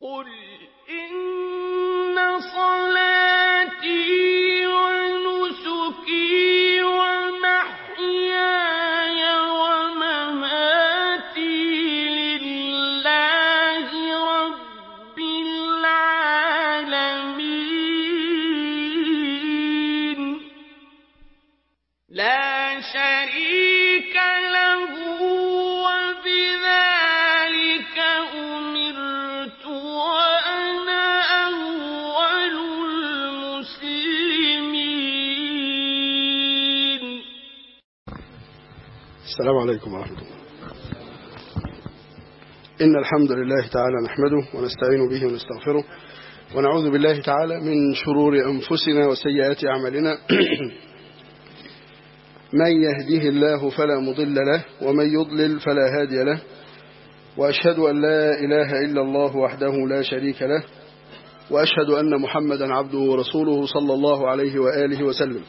قل إن صلاتي ونسكي ومحياي ومماتي لله رب العالمين لا شريك له وبذلك أمرت وأنا أول المسلمين السلام عليكم ورحمة الله إن الحمد لله تعالى نحمده ونستعين به ونستغفره ونعوذ بالله تعالى من شرور أنفسنا وسيئات أعمالنا من يهديه الله فلا مضل له ومن يضلل فلا هادي له وأشهد أن لا إله إلا الله وحده لا شريك له وأشهد أن محمدا عبده ورسوله صلى الله عليه وآله وسلم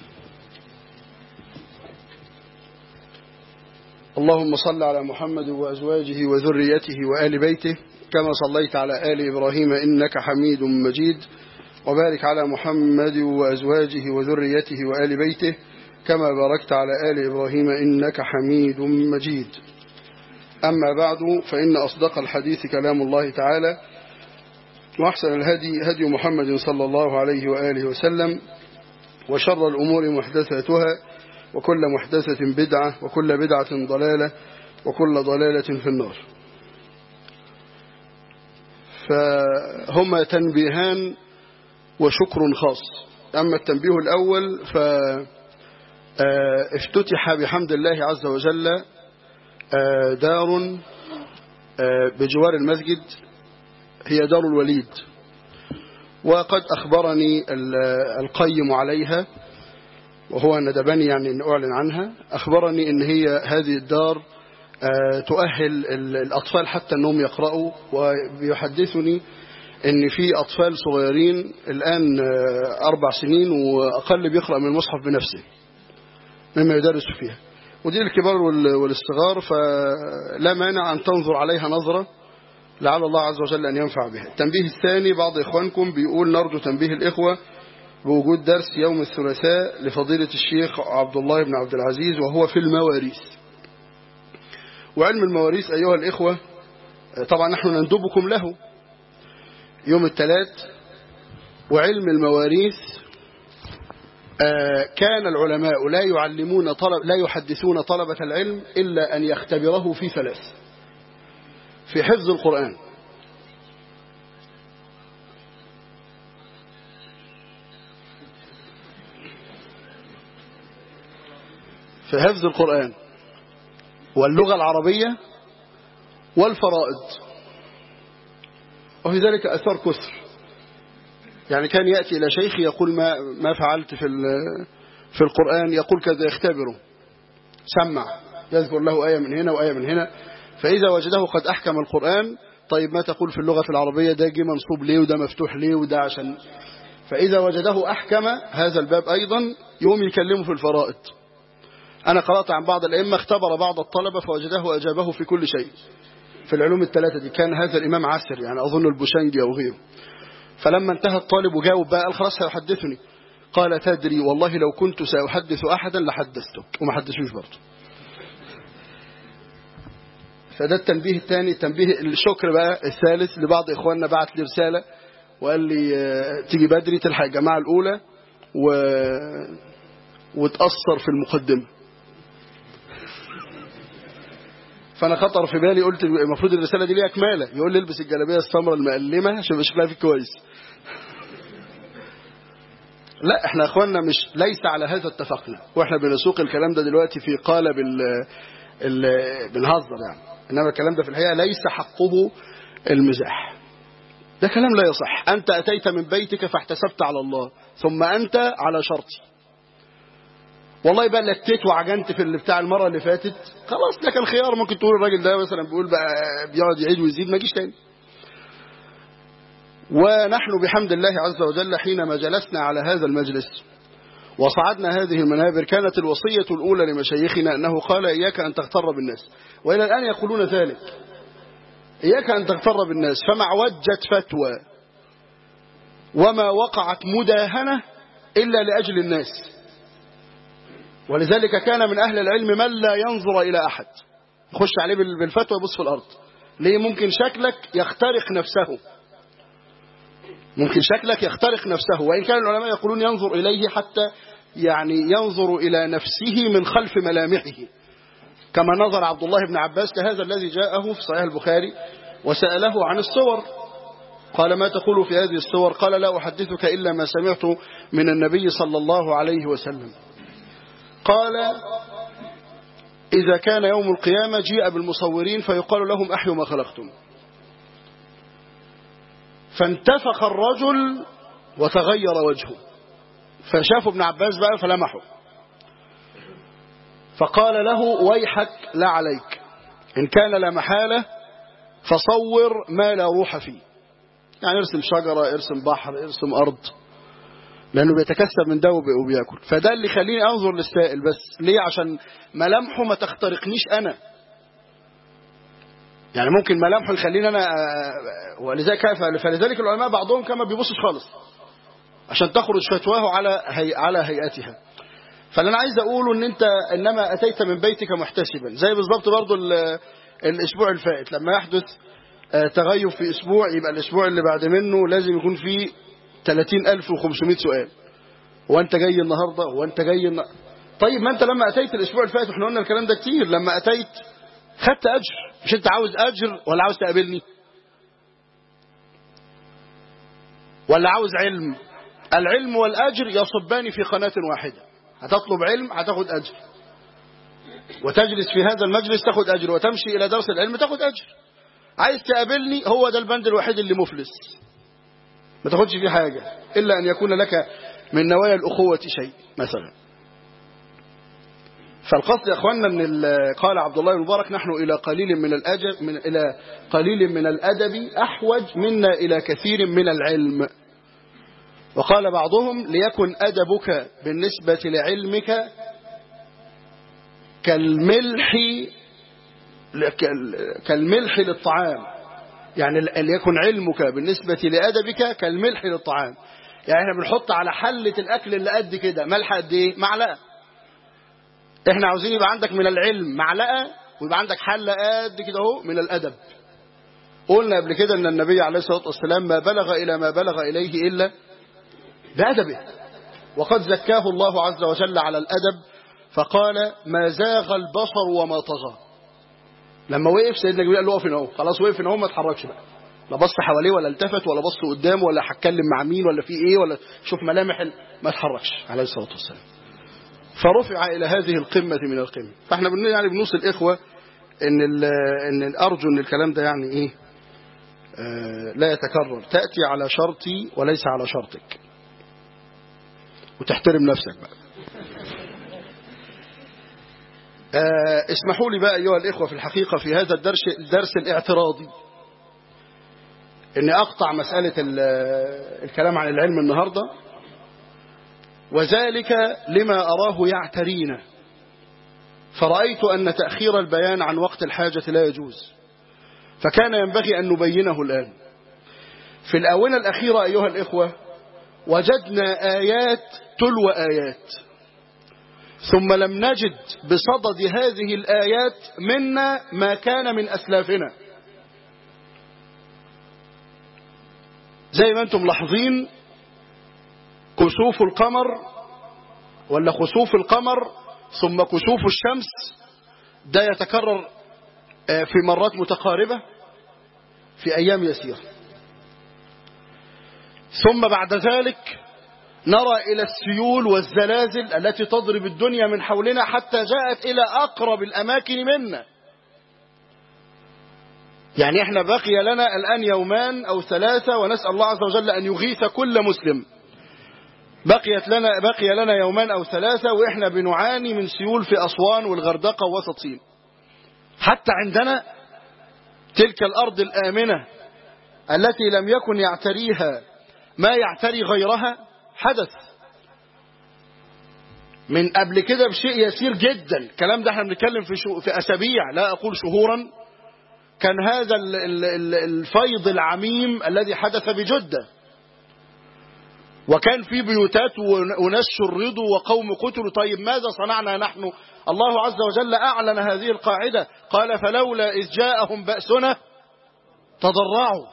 اللهم صل على محمد وأزواجه وذريته وآل بيته كما صليت على آل إبراهيم إنك حميد مجيد وبارك على محمد وأزواجه وذريته وآل بيته كما باركت على آل إبراهيم إنك حميد مجيد أما بعد فإن أصدق الحديث كلام الله تعالى وأحسن الهدي هدي محمد صلى الله عليه وآله وسلم وشر الأمور محدثاتها وكل محدثة بدعة وكل بدعة ضلالة وكل ضلالة في النار فهما تنبيهان وشكر خاص أما التنبيه الأول فافتتح بحمد الله عز وجل آه، دار آه، بجوار المسجد هي دار الوليد وقد أخبرني ال- القيم عليها وهو ندبني يعني أن أعلن عنها أخبرني أن هي هذه الدار آه، تؤهل ال- الأطفال حتى أنهم يقرأوا ويحدثني أن في أطفال صغيرين الآن آه، أربع سنين وأقل بيقرأ من المصحف بنفسه مما يدرس فيها ودي الكبار وال- والصغار فلا مانع أن تنظر عليها نظرة لعل الله عز وجل أن ينفع بها التنبيه الثاني بعض إخوانكم بيقول نرجو تنبيه الإخوة بوجود درس يوم الثلاثاء لفضيلة الشيخ عبد الله بن عبد العزيز وهو في المواريث وعلم المواريث أيها الإخوة طبعا نحن نندبكم له يوم الثلاث وعلم المواريث آه، كان العلماء لا يعلمون طلب لا يحدثون طلبة العلم إلا أن يختبره في ثلاث في حفظ القرآن في حفظ القرآن واللغة العربية والفرائض وفي ذلك أثار كثر يعني كان يأتي إلى شيخ يقول ما, ما فعلت في, ال- في القرآن يقول كذا يختبره سمع يذكر له آية من هنا وآية من هنا فإذا وجده قد أحكم القرآن طيب ما تقول في اللغة العربية ده جه منصوب ليه وده مفتوح ليه وده عشان فإذا وجده أحكم هذا الباب أيضا يوم يكلمه في الفرائض أنا قرأت عن بعض الأئمة اختبر بعض الطلبة فوجده وأجابه في كل شيء في العلوم الثلاثة دي كان هذا الإمام عسر يعني أظن البوشنجي أو غيره فلما انتهى الطالب وجاوب بقى قال خلاص سيحدثني قال تدري والله لو كنت سأحدث أحدا لحدثتك وما حدثوش برضه فده التنبيه الثاني التنبيه الشكر بقى الثالث لبعض إخواننا بعت لي رسالة وقال لي آه، تيجي بدري تلحق الجماعة الأولى و... وتأثر في المقدمة فأنا خطر في بالي قلت المفروض الرسالة دي ليها كمالة يقول لي البس الجلابية السمراء المقلمة عشان يبقى شكلها فيك كويس لا احنا اخواننا مش ليس على هذا اتفقنا واحنا بنسوق الكلام ده دلوقتي في قالب ال ال بنهزر يعني انما الكلام ده في الحقيقه ليس حقه المزاح ده كلام لا يصح انت اتيت من بيتك فاحتسبت على الله ثم انت على شرطي والله بقى لكيت وعجنت في اللي بتاع المره اللي فاتت خلاص ده كان خيار ممكن تقول الراجل ده مثلا بيقول بقى بيقعد يعيد ويزيد ما يجيش تاني ونحن بحمد الله عز وجل حينما جلسنا على هذا المجلس وصعدنا هذه المنابر كانت الوصية الأولى لمشايخنا أنه قال إياك أن تغتر بالناس وإلى الآن يقولون ذلك إياك أن تغتر بالناس فما عوجت فتوى وما وقعت مداهنة إلا لأجل الناس ولذلك كان من أهل العلم من لا ينظر إلى أحد يخش عليه بالفتوى يبص في الأرض ليه ممكن شكلك يخترق نفسه ممكن شكلك يخترق نفسه وإن كان العلماء يقولون ينظر إليه حتى يعني ينظر إلى نفسه من خلف ملامحه كما نظر عبد الله بن عباس لهذا الذي جاءه في صحيح البخاري وسأله عن الصور قال ما تقول في هذه الصور قال لا أحدثك إلا ما سمعت من النبي صلى الله عليه وسلم قال إذا كان يوم القيامة جيء بالمصورين فيقال لهم أحيوا ما خلقتم فانتفخ الرجل وتغير وجهه فشافوا ابن عباس بقى فلمحوا فقال له ويحك لا عليك إن كان لا محالة فصور ما لا روح فيه يعني ارسم شجرة ارسم بحر ارسم أرض لأنه بيتكسب من ده وبياكل فده اللي خليني أنظر للسائل بس ليه عشان ملامحه ما تخترقنيش أنا يعني ممكن ملامحه يخليني أنا ولذلك فلذلك العلماء بعضهم كما بيبصش خالص عشان تخرج فتواه على هي على هيئتها فاللي انا عايز اقوله ان انت انما اتيت من بيتك محتسبا زي بالظبط برضو الاسبوع الفائت لما يحدث تغيب في اسبوع يبقى الاسبوع اللي بعد منه لازم يكون فيه 30500 سؤال وانت جاي النهارده وانت جاي النهارده طيب ما انت لما اتيت الاسبوع الفائت واحنا قلنا الكلام ده كتير لما اتيت خدت اجر مش انت عاوز اجر ولا عاوز تقابلني ولا عاوز علم العلم والأجر يصبان في قناة واحدة هتطلب علم هتاخد أجر وتجلس في هذا المجلس تاخد أجر وتمشي إلى درس العلم تاخد أجر عايز تقابلني هو ده البند الوحيد اللي مفلس ما تاخدش فيه حاجة إلا أن يكون لك من نوايا الأخوة شيء مثلا فالقصد يا اخواننا ان قال عبد الله المبارك نحن الى قليل من الادب من الى قليل من الادب احوج منا الى كثير من العلم وقال بعضهم ليكن أدبك بالنسبة لعلمك كالملح كالملح للطعام يعني ليكن علمك بالنسبة لأدبك كالملح للطعام يعني احنا بنحط على حلة الأكل اللي قد كده ملح قد ايه معلقة احنا عاوزين يبقى عندك من العلم معلقة ويبقى عندك حلة قد كده اهو من الأدب قلنا قبل كده ان النبي عليه الصلاة والسلام ما بلغ إلى ما بلغ إليه إلا بأدبه وقد زكاه الله عز وجل على الأدب فقال ما زاغ البصر وما طغى لما وقف سيدنا جبريل قال له اقف هنا اهو خلاص وقف هنا اهو ما اتحركش بقى لا بص حواليه ولا التفت ولا بص قدامه ولا هتكلم مع مين ولا في ايه ولا شوف ملامح ما اتحركش عليه الصلاه والسلام فرفع الى هذه القمه من القمه فاحنا بن يعني بنوصي الاخوه ان ان ارجو ان الكلام ده يعني ايه آه لا يتكرر تاتي على شرطي وليس على شرطك وتحترم نفسك بقى آه اسمحوا لي بقى أيها الإخوة في الحقيقة في هذا الدرس, الدرس الاعتراضي أني أقطع مسألة الكلام عن العلم النهاردة وذلك لما أراه يعترينا فرأيت أن تأخير البيان عن وقت الحاجة لا يجوز فكان ينبغي أن نبينه الآن في الآونة الأخيرة أيها الإخوة وجدنا آيات تلو آيات ثم لم نجد بصدد هذه الآيات منا ما كان من أسلافنا زي ما أنتم ملاحظين كسوف القمر ولا خسوف القمر ثم كسوف الشمس ده يتكرر في مرات متقاربة في أيام يسيرة ثم بعد ذلك نرى إلى السيول والزلازل التي تضرب الدنيا من حولنا حتى جاءت إلى أقرب الأماكن منا يعني احنا بقي لنا الآن يومان أو ثلاثة ونسأل الله عز وجل أن يغيث كل مسلم بقيت لنا بقي لنا يومان أو ثلاثة وإحنا بنعاني من سيول في أسوان والغردقة ووسط سين حتى عندنا تلك الأرض الآمنة التي لم يكن يعتريها ما يعتري غيرها حدث من قبل كده بشيء يسير جدا الكلام ده احنا بنتكلم في شو في اسابيع لا اقول شهورا كان هذا ال- ال- ال- الفيض العميم الذي حدث بجدة وكان في بيوتات ون- وناس شردوا وقوم قتلوا طيب ماذا صنعنا نحن الله عز وجل أعلن هذه القاعدة قال فلولا إذ جاءهم بأسنا تضرعوا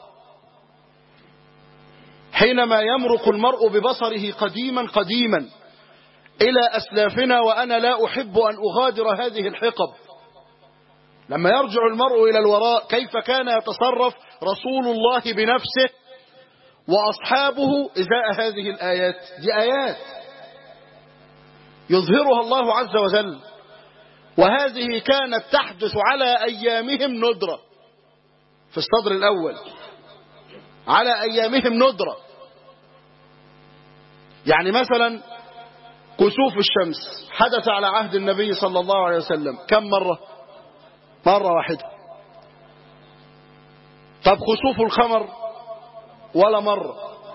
حينما يمرق المرء ببصره قديما قديما إلى أسلافنا وأنا لا أحب أن أغادر هذه الحقب لما يرجع المرء إلى الوراء كيف كان يتصرف رسول الله بنفسه وأصحابه إزاء هذه الآيات دي آيات يظهرها الله عز وجل وهذه كانت تحدث على أيامهم ندرة في الصدر الأول على أيامهم ندرة يعني مثلا كسوف الشمس حدث على عهد النبي صلى الله عليه وسلم كم مرة مرة واحدة طب خسوف القمر ولا مرة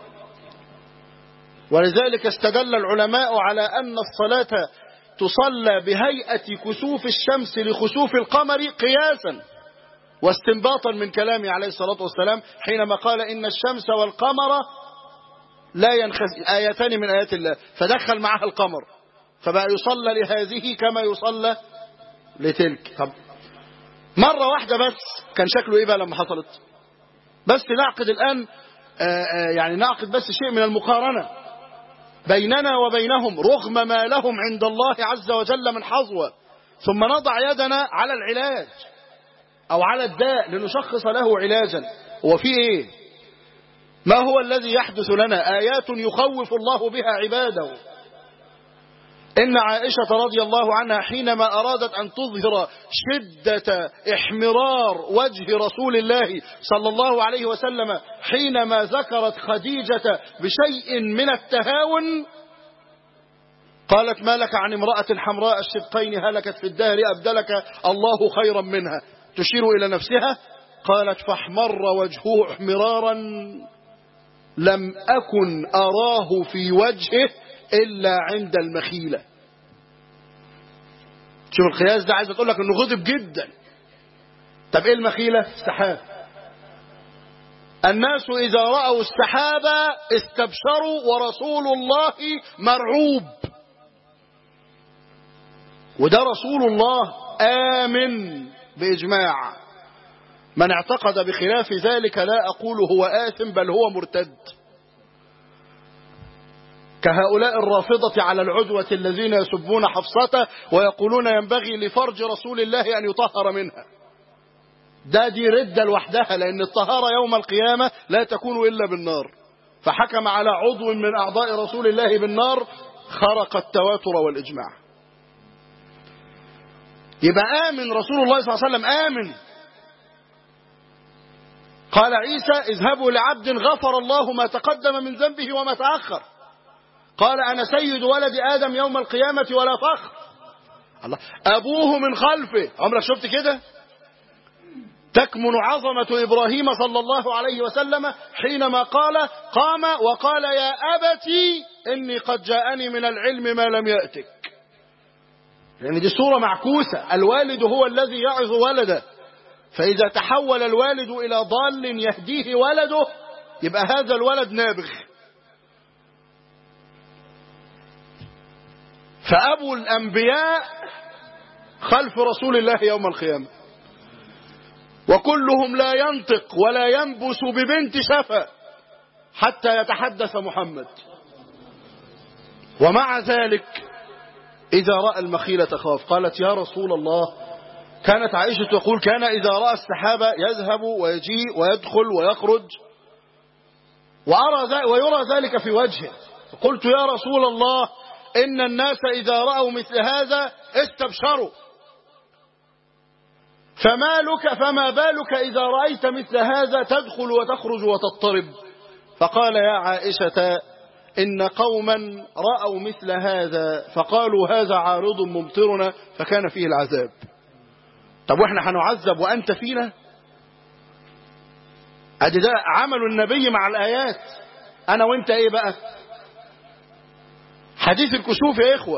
ولذلك استدل العلماء على أن الصلاة تصلى بهيئة كسوف الشمس لخسوف القمر قياسا واستنباطا من كلامه عليه الصلاة والسلام حينما قال إن الشمس والقمر لا ينخس آيتان من آيات الله فدخل معها القمر فبقى يصلى لهذه كما يصلى لتلك طب مرة واحدة بس كان شكله إيه بقى لما حصلت بس نعقد الآن آآ آآ يعني نعقد بس شيء من المقارنة بيننا وبينهم رغم ما لهم عند الله عز وجل من حظوة ثم نضع يدنا على العلاج أو على الداء لنشخص له علاجا هو في إيه ما هو الذي يحدث لنا آيات يخوف الله بها عباده إن عائشة رضي الله عنها حينما أرادت أن تظهر شدة احمرار وجه رسول الله صلى الله عليه وسلم حينما ذكرت خديجة بشيء من التهاون قالت ما لك عن امرأة حمراء الشدقين هلكت في الدهر أبدلك الله خيرا منها تشير إلى نفسها قالت فاحمر وجهه احمرارا لم أكن أراه في وجهه إلا عند المخيلة شوف القياس ده عايز تقول لك انه غضب جدا طب ايه المخيلة السحاب الناس إذا رأوا السحاب استبشروا ورسول الله مرعوب وده رسول الله آمن بإجماع من اعتقد بخلاف ذلك لا أقول هو آثم بل هو مرتد كهؤلاء الرافضة على العدوة الذين يسبون حفصته ويقولون ينبغي لفرج رسول الله أن يطهر منها ده دي ردة لوحدها لأن الطهارة يوم القيامة لا تكون إلا بالنار فحكم على عضو من أعضاء رسول الله بالنار خرق التواتر والإجماع يبقى آمن رسول الله صلى الله عليه وسلم آمن قال عيسى اذهبوا لعبد غفر الله ما تقدم من ذنبه وما تأخر قال أنا سيد ولد آدم يوم القيامة ولا فخر الله أبوه من خلفه عمرك شفت كده تكمن عظمة إبراهيم صلى الله عليه وسلم حينما قال قام وقال يا أبتي إني قد جاءني من العلم ما لم يأتك لأن يعني دي صورة معكوسة الوالد هو الذي يعظ ولده فإذا تحول الوالد إلى ضال يهديه ولده يبقى هذا الولد نابغ فأبو الأنبياء خلف رسول الله يوم القيامة وكلهم لا ينطق ولا ينبس ببنت شفا حتى يتحدث محمد ومع ذلك إذا رأى المخيلة خاف قالت يا رسول الله كانت عائشة تقول كان إذا رأى السحابة يذهب ويجيء ويدخل ويخرج وأرى ويرى ذلك في وجهه قلت يا رسول الله إن الناس إذا رأوا مثل هذا استبشروا فما لك فما بالك إذا رأيت مثل هذا تدخل وتخرج وتضطرب فقال يا عائشة إن قوما رأوا مثل هذا فقالوا هذا عارض ممطرنا فكان فيه العذاب طب واحنا هنعذب وأنت فينا ادي ده عمل النبي مع الآيات أنا وأنت إيه بقى حديث الكسوف يا إخوة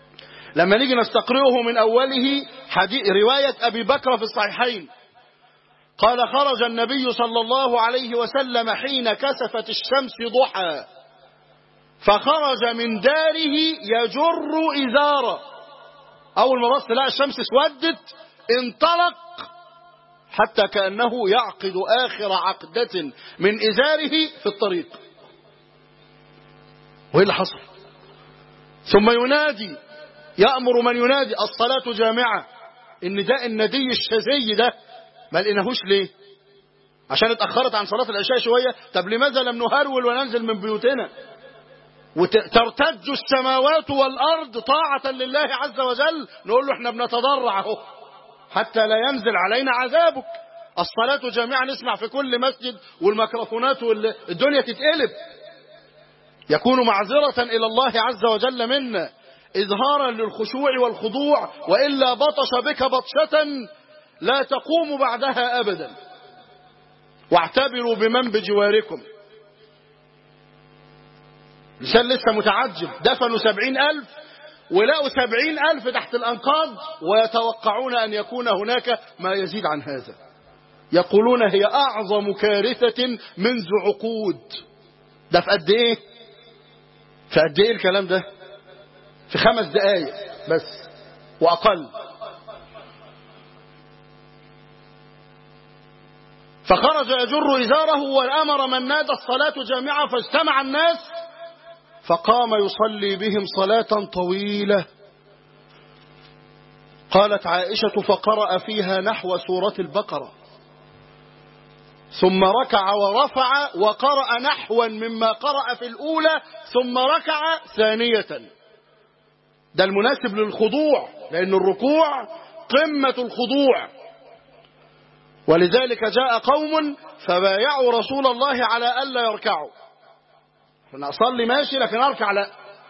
لما نيجي نستقرئه من أوله حديث رواية أبي بكر في الصحيحين قال خرج النبي صلى الله عليه وسلم حين كسفت الشمس ضحى فخرج من داره يجر إزاره أول ما بص لقى الشمس اسودت انطلق حتى كأنه يعقد آخر عقدة من إزاره في الطريق وإيه اللي حصل ثم ينادي يأمر من ينادي الصلاة جامعة إن ده الندي الشاذي ده ما لقيناهوش ليه عشان اتأخرت عن صلاة العشاء شوية طب لماذا لم نهرول وننزل من بيوتنا وترتج السماوات والأرض طاعة لله عز وجل نقول له احنا بنتضرع اهو حتى لا ينزل علينا عذابك الصلاة جميعا نسمع في كل مسجد والميكروفونات والدنيا تتقلب يكون معذرة إلى الله عز وجل منا إظهارا للخشوع والخضوع وإلا بطش بك بطشة لا تقوم بعدها أبدا واعتبروا بمن بجواركم لسان لسه متعجب دفنوا سبعين ألف ولقوا سبعين ألف تحت الأنقاض ويتوقعون أن يكون هناك ما يزيد عن هذا يقولون هي أعظم كارثة منذ عقود ده في قد إيه في قد إيه الكلام ده في خمس دقايق بس وأقل فخرج يجر إزاره وأمر من نادى الصلاة جامعة فاجتمع الناس فقام يصلي بهم صلاة طويلة قالت عائشة فقرأ فيها نحو سورة البقرة ثم ركع ورفع وقرأ نحوا مما قرأ في الأولى ثم ركع ثانية ده المناسب للخضوع لأن الركوع قمة الخضوع ولذلك جاء قوم فبايعوا رسول الله على ألا يركعوا أنا أصلي ماشي لكن أركع لا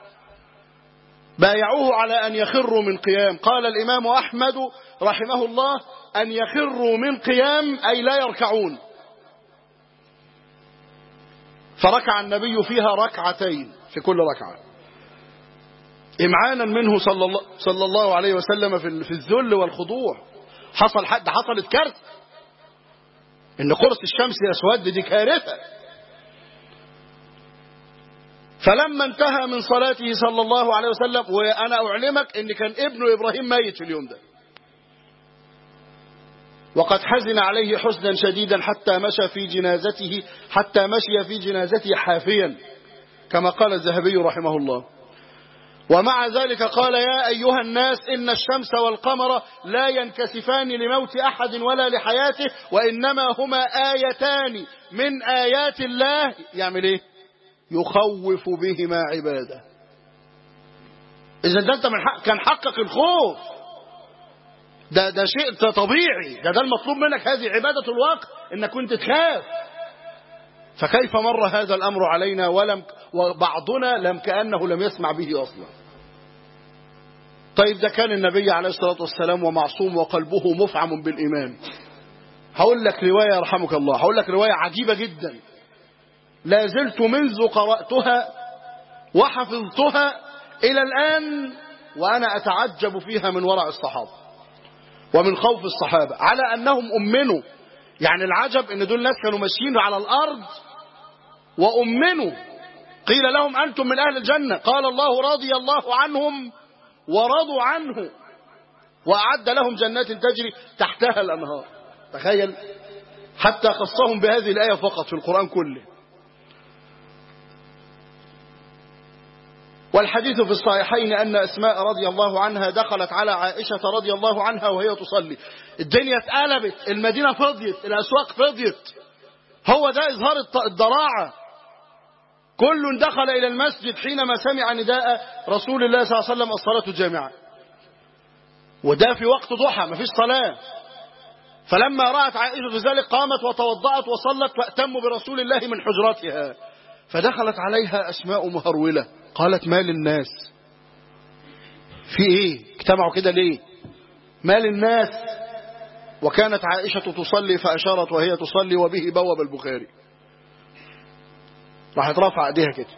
بايعوه على أن يخروا من قيام قال الإمام أحمد رحمه الله أن يخروا من قيام أي لا يركعون فركع النبي فيها ركعتين في كل ركعة إمعانا منه صلى الله, صلى الله عليه وسلم في الذل والخضوع حصل حد حصلت كارثة إن قرص الشمس يسود دي كارثة فلما انتهى من صلاته صلى الله عليه وسلم وأنا أعلمك إن كان ابنه إبراهيم ميت في اليوم ده وقد حزن عليه حزنا شديدا حتى مشى في جنازته حتى مشي في جنازته حافيا كما قال الذهبي رحمه الله ومع ذلك قال يا أيها الناس إن الشمس والقمر لا ينكسفان لموت أحد ولا لحياته وإنما هما آيتان من آيات الله يعمل إيه يخوف بهما عباده إذا ده أنت من حق كان حقك الخوف ده ده شيء طبيعي ده ده المطلوب منك هذه عبادة الوقت إنك كنت تخاف فكيف مر هذا الأمر علينا ولم وبعضنا لم كأنه لم يسمع به أصلا طيب ده كان النبي عليه الصلاة والسلام ومعصوم وقلبه مفعم بالإيمان هقول لك رواية رحمك الله هقول لك رواية عجيبة جدا لا زلت منذ قرأتها وحفظتها إلى الآن وأنا أتعجب فيها من ورع الصحابة ومن خوف الصحابة على أنهم أمنوا يعني العجب أن دول ناس كانوا ماشيين على الأرض وأمنوا قيل لهم أنتم من أهل الجنة قال الله رضي الله عنهم ورضوا عنه وأعد لهم جنات تجري تحتها الأنهار تخيل حتى خصهم بهذه الآية فقط في القرآن كله والحديث في الصحيحين أن أسماء رضي الله عنها دخلت على عائشة رضي الله عنها وهي تصلي الدنيا اتقلبت المدينة فضيت الأسواق فضيت هو ده إظهار الضراعة كل دخل إلى المسجد حينما سمع نداء رسول الله صلى الله عليه وسلم الصلاة الجامعة وده في وقت ضحى ما فيش صلاة فلما رأت عائشة ذلك قامت وتوضأت وصلت وأتم برسول الله من حجرتها فدخلت عليها أسماء مهرولة قالت ما للناس في ايه اجتمعوا كده ليه ما للناس وكانت عائشة تصلي فأشارت وهي تصلي وبه بوب البخاري راحت رافع ايديها كده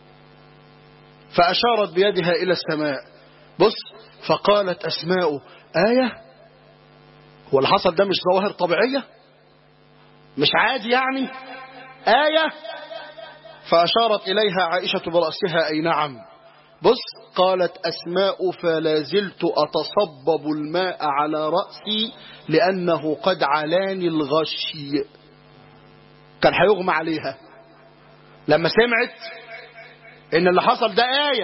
فأشارت بيدها إلى السماء بص فقالت أسماء آية هو اللي حصل ده مش ظواهر طبيعية مش عادي يعني آية فأشارت إليها عائشة برأسها أي نعم بص قالت أسماء فلا زلت أتصبب الماء على رأسي لأنه قد علاني الغشي كان هيغمى عليها لما سمعت ان اللي حصل ده آية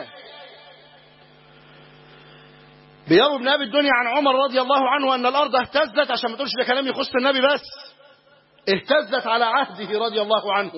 بيروي ابن ابي الدنيا عن عمر رضي الله عنه ان الارض اهتزت عشان ما تقولش ده كلام يخص النبي بس اهتزت على عهده رضي الله عنه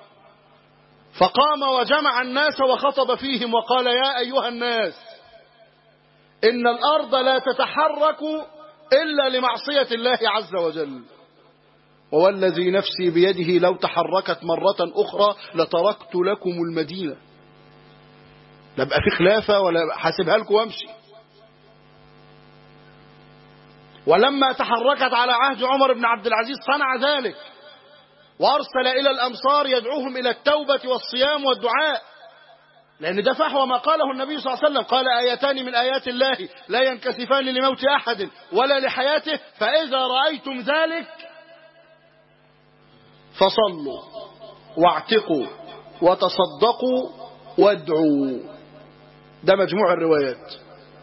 فقام وجمع الناس وخطب فيهم وقال يا ايها الناس ان الارض لا تتحرك الا لمعصيه الله عز وجل ووالذي نفسي بيده لو تحركت مرة أخرى لتركت لكم المدينة لا بقى في خلافة ولا حاسبها لكم وامشي ولما تحركت على عهد عمر بن عبد العزيز صنع ذلك وأرسل إلى الأمصار يدعوهم إلى التوبة والصيام والدعاء لأن ده فحوى ما قاله النبي صلى الله عليه وسلم قال آيتان من آيات الله لا ينكسفان لموت أحد ولا لحياته فإذا رأيتم ذلك فصلوا واعتقوا وتصدقوا وادعوا ده مجموع الروايات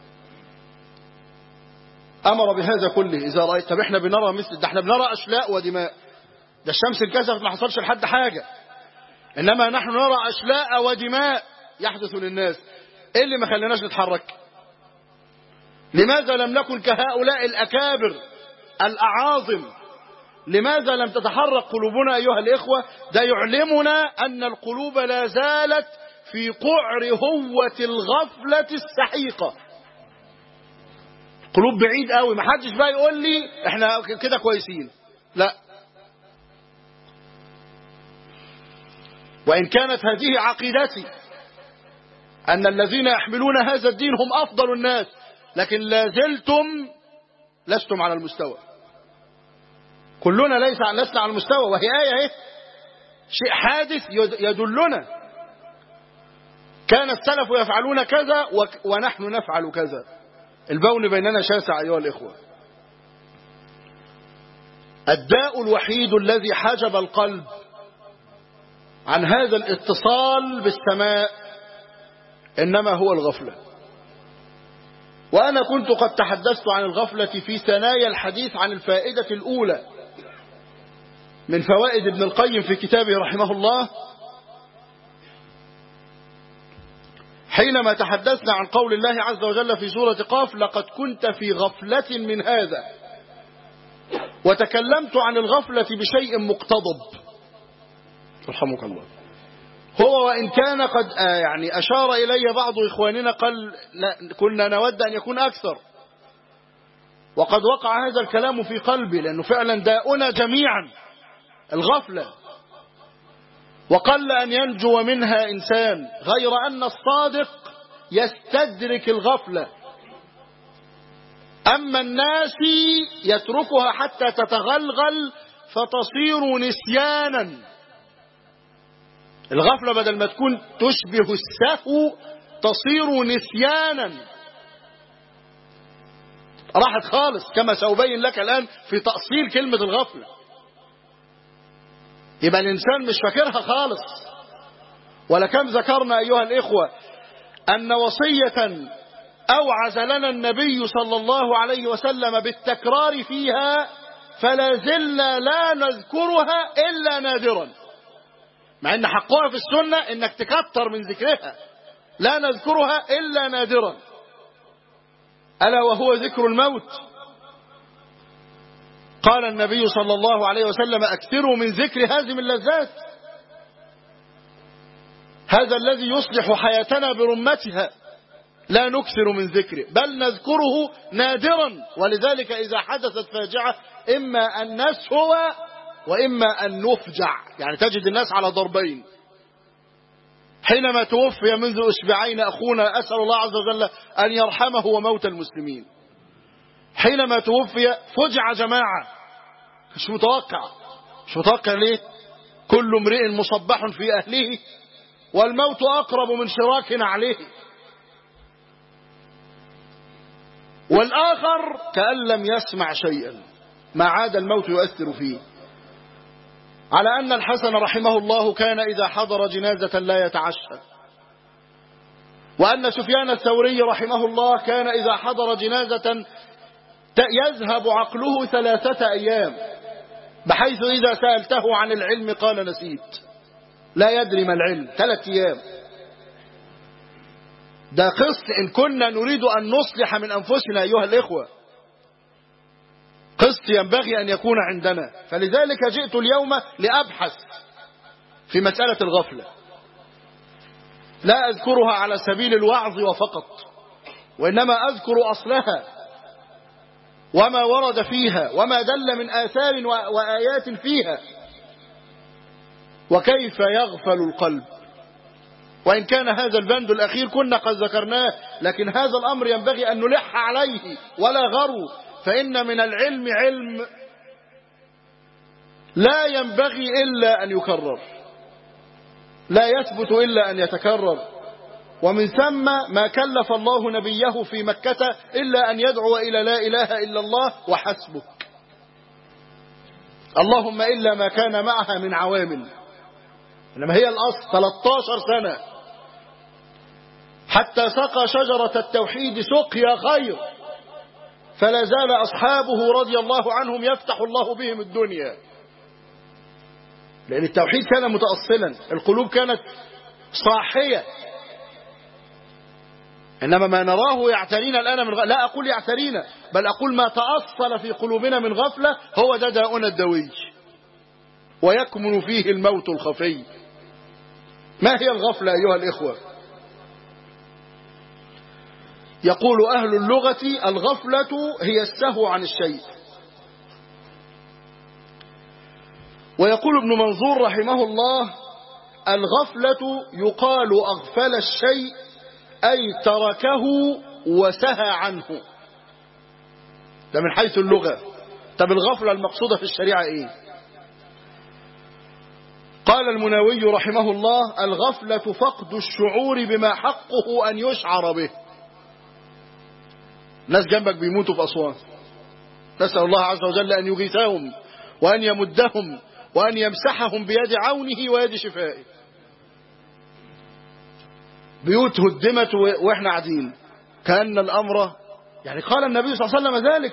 أمر بهذا كله إذا رأيت طب احنا بنرى مثل ده احنا بنرى أشلاء ودماء ده الشمس انكسفت ما حصلش لحد حاجة إنما نحن نرى أشلاء ودماء يحدث للناس إيه اللي ما خليناش نتحرك لماذا لم نكن كهؤلاء الأكابر الأعاظم لماذا لم تتحرك قلوبنا أيها الإخوة ده يعلمنا أن القلوب لا زالت في قعر هوة الغفلة السحيقة قلوب بعيد قوي ما حدش بقى يقول لي احنا كده كويسين لا وإن كانت هذه عقيدتي أن الذين يحملون هذا الدين هم أفضل الناس لكن لا زلتم لستم على المستوى كلنا ليس لسنا على المستوى وهي آية ايه شيء حادث يدلنا كان السلف يفعلون كذا ونحن نفعل كذا البون بيننا شاسع أيها الإخوة الداء الوحيد الذي حجب القلب عن هذا الاتصال بالسماء إنما هو الغفلة وأنا كنت قد تحدثت عن الغفلة في ثنايا الحديث عن الفائدة الأولى من فوائد ابن القيم في كتابه رحمه الله حينما تحدثنا عن قول الله عز وجل في سورة قاف لقد كنت في غفلة من هذا وتكلمت عن الغفلة بشيء مقتضب رحمك الله هو وإن كان قد آه يعني أشار إلي بعض إخواننا قال لا كنا نود أن يكون أكثر وقد وقع هذا الكلام في قلبي لأنه فعلا داؤنا جميعا الغفلة وقل أن ينجو منها إنسان غير أن الصادق يستدرك الغفلة أما الناس يتركها حتى تتغلغل فتصير نسيانا الغفلة بدل ما تكون تشبه السهو تصير نسيانا راحت خالص كما سأبين لك الآن في تأصيل كلمة الغفلة يبقى الإنسان مش فاكرها خالص ولكم ذكرنا أيها الإخوة أن وصية أوعز لنا النبي صلى الله عليه وسلم بالتكرار فيها فلا زلنا لا نذكرها إلا نادرا مع أن حقها في السنة أنك تكتر من ذكرها لا نذكرها إلا نادرا ألا وهو ذكر الموت قال النبي صلى الله عليه وسلم أكثروا من ذكر هذه اللذات هذا الذي يصلح حياتنا برمتها لا نكثر من ذكره بل نذكره نادرا ولذلك إذا حدثت فاجعة إما أن نسهو وإما أن نفجع يعني تجد الناس على ضربين حينما توفي منذ أسبوعين أخونا أسأل الله عز وجل أن يرحمه وموت المسلمين حينما توفي فجع جماعة مش متوقع مش متوقع ليه كل امرئ مصبح في أهله والموت أقرب من شراك عليه والآخر كأن لم يسمع شيئا ما عاد الموت يؤثر فيه على أن الحسن رحمه الله كان إذا حضر جنازة لا يتعشى وأن سفيان الثوري رحمه الله كان إذا حضر جنازة يذهب عقله ثلاثة أيام بحيث إذا سألته عن العلم قال نسيت لا يدري ما العلم ثلاثة أيام ده قسط إن كنا نريد أن نصلح من أنفسنا أيها الإخوة قسط ينبغي أن يكون عندنا فلذلك جئت اليوم لأبحث في مسألة الغفلة لا أذكرها على سبيل الوعظ وفقط وإنما أذكر أصلها وما ورد فيها وما دل من آثار وآيات فيها وكيف يغفل القلب وإن كان هذا البند الأخير كنا قد ذكرناه لكن هذا الأمر ينبغي أن نلح عليه ولا غرو فإن من العلم علم لا ينبغي إلا أن يكرر لا يثبت إلا أن يتكرر ومن ثم ما كلف الله نبيه في مكة إلا أن يدعو إلى لا إله إلا الله وحسبك اللهم إلا ما كان معها من عوامل إنما هي الأصل 13 سنة حتى سقى شجرة التوحيد سقيا خير فلا زال أصحابه رضي الله عنهم يفتح الله بهم الدنيا لأن التوحيد كان متأصلا القلوب كانت صاحية إنما ما نراه يعترينا الآن من غفلة لا أقول يعترينا بل أقول ما تأصل في قلوبنا من غفلة هو ده داؤنا الدوي ويكمن فيه الموت الخفي ما هي الغفلة أيها الإخوة يقول أهل اللغة الغفلة هي السهو عن الشيء ويقول ابن منظور رحمه الله الغفلة يقال أغفل الشيء أي تركه وسهى عنه ده من حيث اللغة طب الغفلة المقصودة في الشريعة ايه قال المناوي رحمه الله الغفلة فقد الشعور بما حقه أن يشعر به ناس جنبك بيموتوا في أسوان نسأل الله عز وجل أن يغيثهم وأن يمدهم وأن يمسحهم بيد عونه ويد شفائه بيوت هدمت وإحنا قاعدين كأن الأمر يعني قال النبي صلى الله عليه وسلم ذلك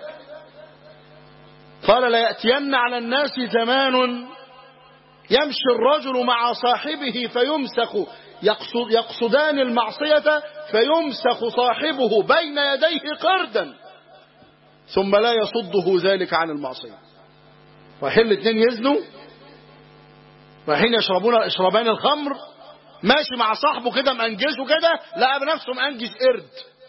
قال ليأتين على الناس زمان يمشي الرجل مع صاحبه فيمسخ يقصد يقصدان المعصية فيمسخ صاحبه بين يديه قردا ثم لا يصده ذلك عن المعصية رايحين الاثنين يزنوا رايحين يشربون يشربان الخمر ماشي مع صاحبه كده مأنجزه كده لقى بنفسه مأنجز قرد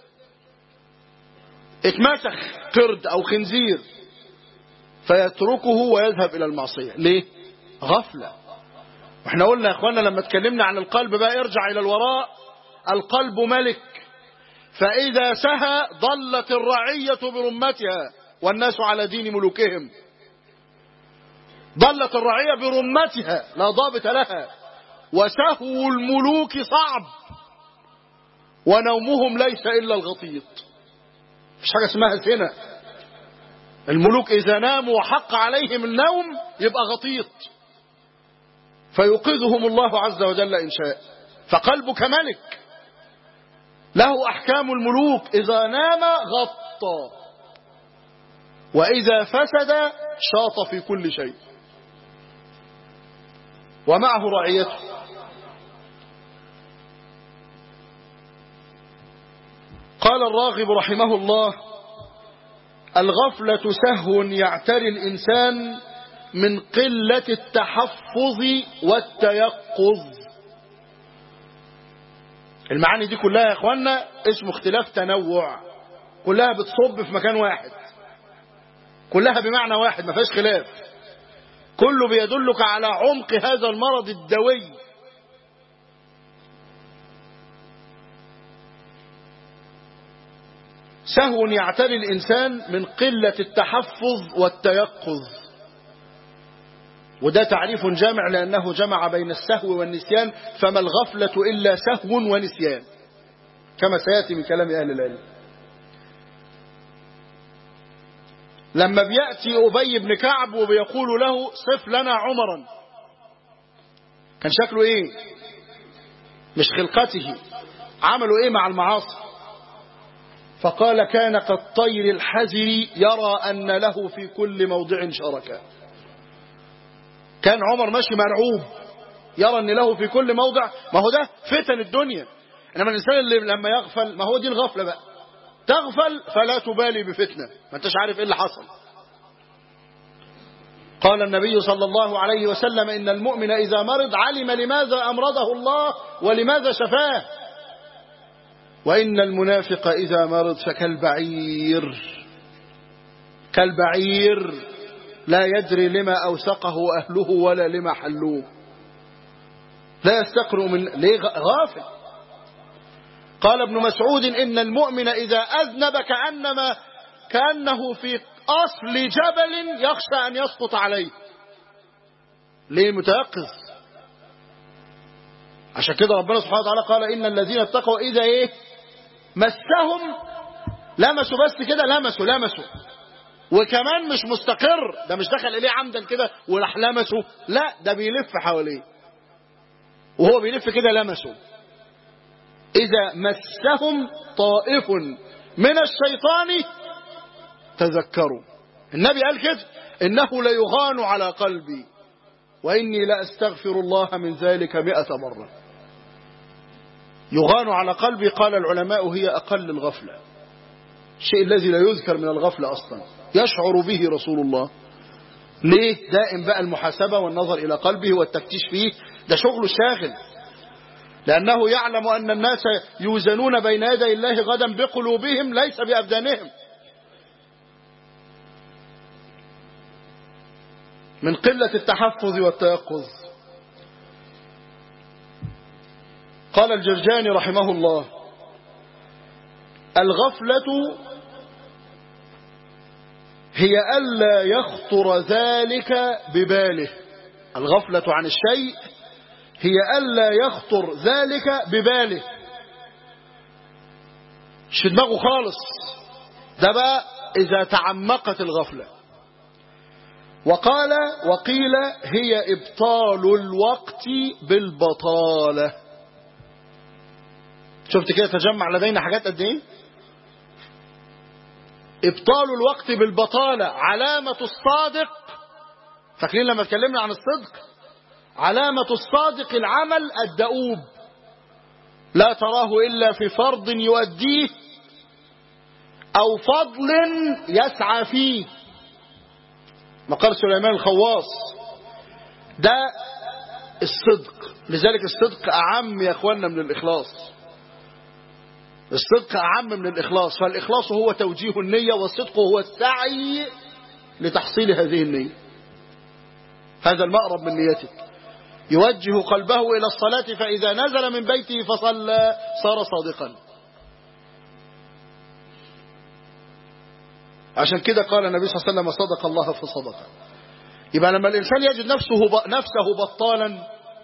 اتمسخ قرد او خنزير فيتركه ويذهب الى المعصية ليه غفلة واحنا قلنا يا اخوانا لما اتكلمنا عن القلب بقى ارجع الى الوراء القلب ملك فاذا سهى ضلت الرعية برمتها والناس على دين ملوكهم ضلت الرعية برمتها لا ضابط لها وسهو الملوك صعب ونومهم ليس إلا الغطيط مش حاجة اسمها سنة الملوك إذا ناموا وحق عليهم النوم يبقى غطيط فيوقظهم الله عز وجل إن شاء فقلبك ملك له أحكام الملوك إذا نام غطى وإذا فسد شاط في كل شيء ومعه رعيته قال الراغب رحمه الله الغفلة سهو يعتري الإنسان من قلة التحفظ والتيقظ المعاني دي كلها يا اخوانا اسمه اختلاف تنوع كلها بتصب في مكان واحد كلها بمعنى واحد ما فيهاش خلاف كله بيدلك على عمق هذا المرض الدوي سهو يعتري الإنسان من قلة التحفظ والتيقظ وده تعريف جامع لأنه جمع بين السهو والنسيان فما الغفلة إلا سهو ونسيان كما سيأتي من كلام أهل العلم لما بيأتي أبي بن كعب وبيقول له صف لنا عمرا كان شكله ايه مش خلقته عملوا ايه مع المعاصي فقال كان كالطير الحذر يرى أن له في كل موضع شركا كان عمر ماشي مرعوب يرى أن له في كل موضع ما هو ده فتن الدنيا إنما الإنسان اللي لما يغفل ما هو دي الغفلة بقى تغفل فلا تبالي بفتنة ما انتش عارف ايه اللي حصل قال النبي صلى الله عليه وسلم إن المؤمن إذا مرض علم لماذا أمرضه الله ولماذا شفاه وإن المنافق إذا مرض فكالبعير كالبعير لا يدري لما أوسقه أهله ولا لما حلوه لا يستقر من ليه غافل قال ابن مسعود إن المؤمن إذا أذنب كأنما كأنه في أصل جبل يخشى أن يسقط عليه ليه متيقظ عشان كده ربنا سبحانه وتعالى قال إن الذين اتقوا إذا إيه مسهم لمسوا بس كده لمسوا لمسوا وكمان مش مستقر ده مش دخل إليه عمدا كده وراح لمسه لا ده بيلف حواليه وهو بيلف كده لمسه إذا مسهم طائف من الشيطان تذكروا النبي قال كده إنه ليغان على قلبي وإني لأستغفر الله من ذلك مئة مرة يغان على قلبي قال العلماء هي أقل الغفلة الشيء الذي لا يذكر من الغفلة أصلا يشعر به رسول الله ليه دائم بقى المحاسبة والنظر إلى قلبه والتفتيش فيه ده شغله شاغل لأنه يعلم أن الناس يوزنون بين يدي الله غدا بقلوبهم ليس بأبدانهم من قلة التحفظ والتيقظ قال الجرجاني رحمه الله الغفلة هي ألا يخطر ذلك بباله الغفلة عن الشيء هي ألا يخطر ذلك بباله مش في دماغه خالص ده بقى إذا تعمقت الغفلة وقال وقيل هي إبطال الوقت بالبطالة شفت كده تجمع لدينا حاجات قد ايه ابطال الوقت بالبطالة علامة الصادق فاكرين لما اتكلمنا عن الصدق علامة الصادق العمل الدؤوب لا تراه إلا في فرض يؤديه أو فضل يسعى فيه مقال سليمان الخواص ده الصدق لذلك الصدق أعم يا أخوانا من الإخلاص الصدق أعم من الإخلاص فالإخلاص هو توجيه النية والصدق هو السعي لتحصيل هذه النية هذا المأرب من نيتك يوجه قلبه إلى الصلاة فإذا نزل من بيته فصلى صار صادقا عشان كده قال النبي صلى الله عليه وسلم صدق الله فصدق يبقى لما الإنسان يجد نفسه نفسه بطالا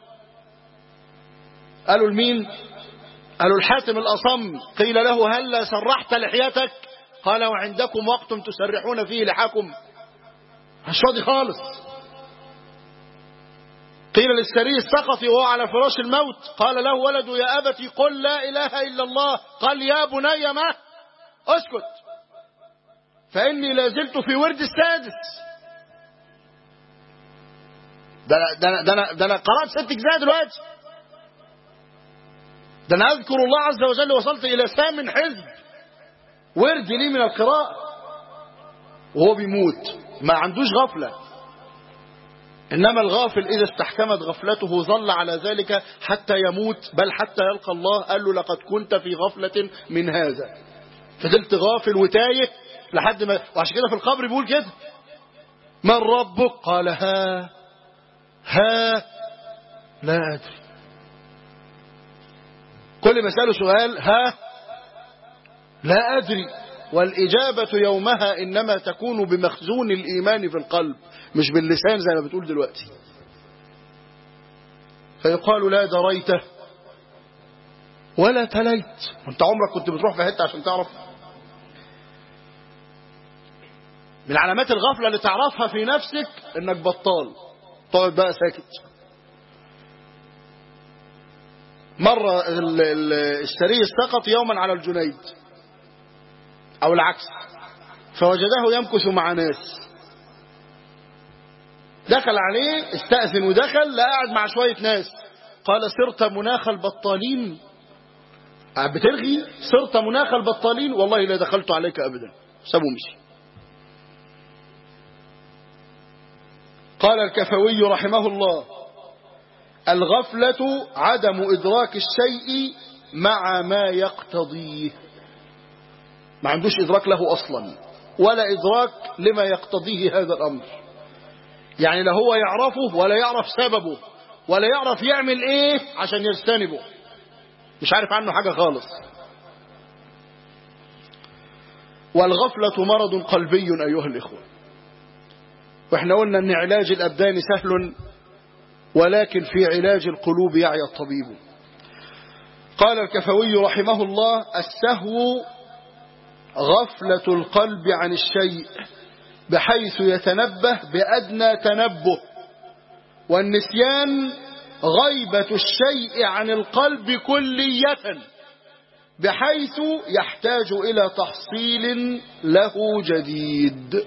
قالوا لمين قالوا الحاتم الأصم قيل له هل سرحت لحيتك قال وعندكم وقت تسرحون فيه لحاكم مش فاضي خالص قيل للسري السقطي وهو على فراش الموت قال له ولد يا أبتي قل لا إله إلا الله قال يا بني ما اسكت فإني لازلت في ورد السادس ده أنا, ده أنا, ده أنا, ده أنا قرأت ست أجزاء دلوقتي ده أنا أذكر الله عز وجل وصلت إلى ثامن حزب ورد لي من القراءة وهو بيموت ما عندوش غفلة إنما الغافل إذا استحكمت غفلته ظل على ذلك حتى يموت بل حتى يلقى الله قال له لقد كنت في غفلة من هذا فضلت غافل وتايه لحد ما وعشان كده في القبر بيقول كده من ربك قال ها ها لا أدري كل ما سأله سؤال ها لا أدري والإجابة يومها إنما تكون بمخزون الإيمان في القلب مش باللسان زي ما بتقول دلوقتي فيقال لا دريته ولا تليت وانت عمرك كنت بتروح في حتة عشان تعرف من علامات الغفلة اللي تعرفها في نفسك انك بطال تقعد بقى ساكت مرة ال- ال- السري سقط يوما على الجنيد أو العكس فوجده يمكث مع ناس دخل عليه استأذن ودخل لا قاعد مع شوية ناس قال صرت مناخ البطالين قاعد بترغي صرت مناخ البطالين والله لا دخلت عليك أبدا سابه مشي قال الكفوي رحمه الله الغفلة عدم إدراك الشيء مع ما يقتضيه ما عندوش إدراك له أصلا ولا إدراك لما يقتضيه هذا الأمر يعني لا هو يعرفه ولا يعرف سببه ولا يعرف يعمل إيه عشان يجتنبه مش عارف عنه حاجة خالص والغفلة مرض قلبي أيها الإخوة واحنا قلنا ان علاج الأبدان سهل ولكن في علاج القلوب يعي الطبيب قال الكفوي رحمه الله السهو غفلة القلب عن الشيء بحيث يتنبه بأدنى تنبه والنسيان غيبة الشيء عن القلب كلية بحيث يحتاج إلى تحصيل له جديد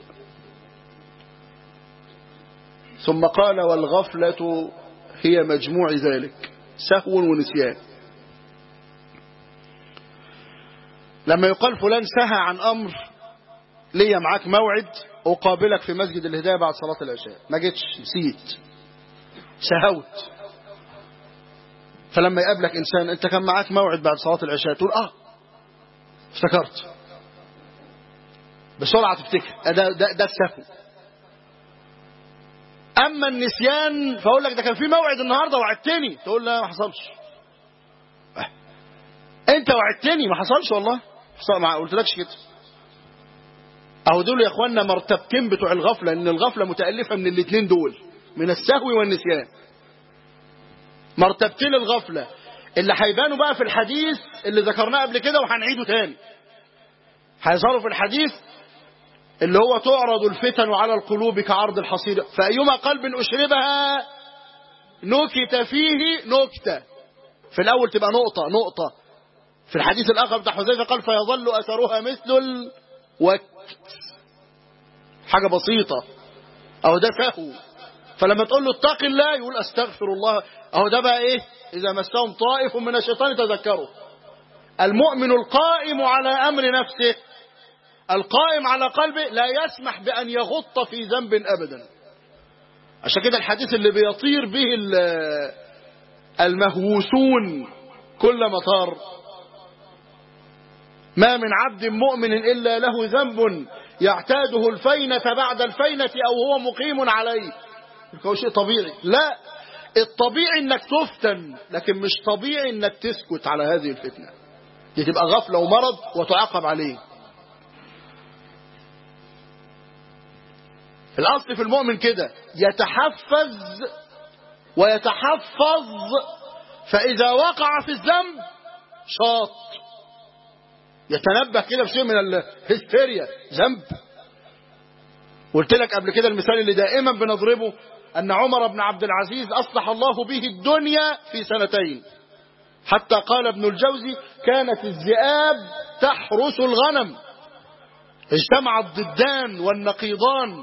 ثم قال والغفلة هي مجموع ذلك سهو ونسيان لما يقال فلان سهى عن أمر ليا معاك موعد أقابلك في مسجد الهداية بعد صلاة العشاء ما جيتش نسيت سهوت فلما يقابلك إنسان أنت كان معاك موعد بعد صلاة العشاء تقول آه افتكرت بسرعة تفتكر ده, ده, ده السهو أما النسيان فأقول لك ده كان في موعد النهاردة وعدتني تقول لا ما حصلش أه. أنت وعدتني ما حصلش والله حصل ما قلتلكش كده أهو دول يا إخواننا مرتبتين بتوع الغفلة إن الغفلة متألفة من الاثنين دول من السهو والنسيان مرتبتين الغفلة اللي هيبانوا بقى في الحديث اللي ذكرناه قبل كده وهنعيده تاني هيظهروا في الحديث اللي هو تعرض الفتن على القلوب كعرض الحصير فأيما قلب أشربها نكت فيه نكتة في الأول تبقى نقطة نقطة في الحديث الآخر بتاع حذيفة قال فيظل أثرها مثل الوقت حاجة بسيطة أو ده سهو فلما تقول له اتق الله يقول استغفر الله أهو ده بقى إيه إذا مسهم طائف من الشيطان تذكروا المؤمن القائم على أمر نفسه القائم على قلبه لا يسمح بأن يغط في ذنب أبدا عشان كده الحديث اللي بيطير به المهووسون كل مطار ما من عبد مؤمن إلا له ذنب يعتاده الفينة بعد الفينة أو هو مقيم عليه هو شيء طبيعي لا الطبيعي انك تفتن لكن مش طبيعي انك تسكت على هذه الفتنة دي تبقى غفلة ومرض وتعاقب عليه الأصل في المؤمن كده يتحفز ويتحفظ فإذا وقع في الذنب شاط يتنبه كده بشيء من الهستيريا ذنب قلت لك قبل كده المثال اللي دائما بنضربه أن عمر بن عبد العزيز أصلح الله به الدنيا في سنتين حتى قال ابن الجوزي كانت الذئاب تحرس الغنم اجتمع الضدان والنقيضان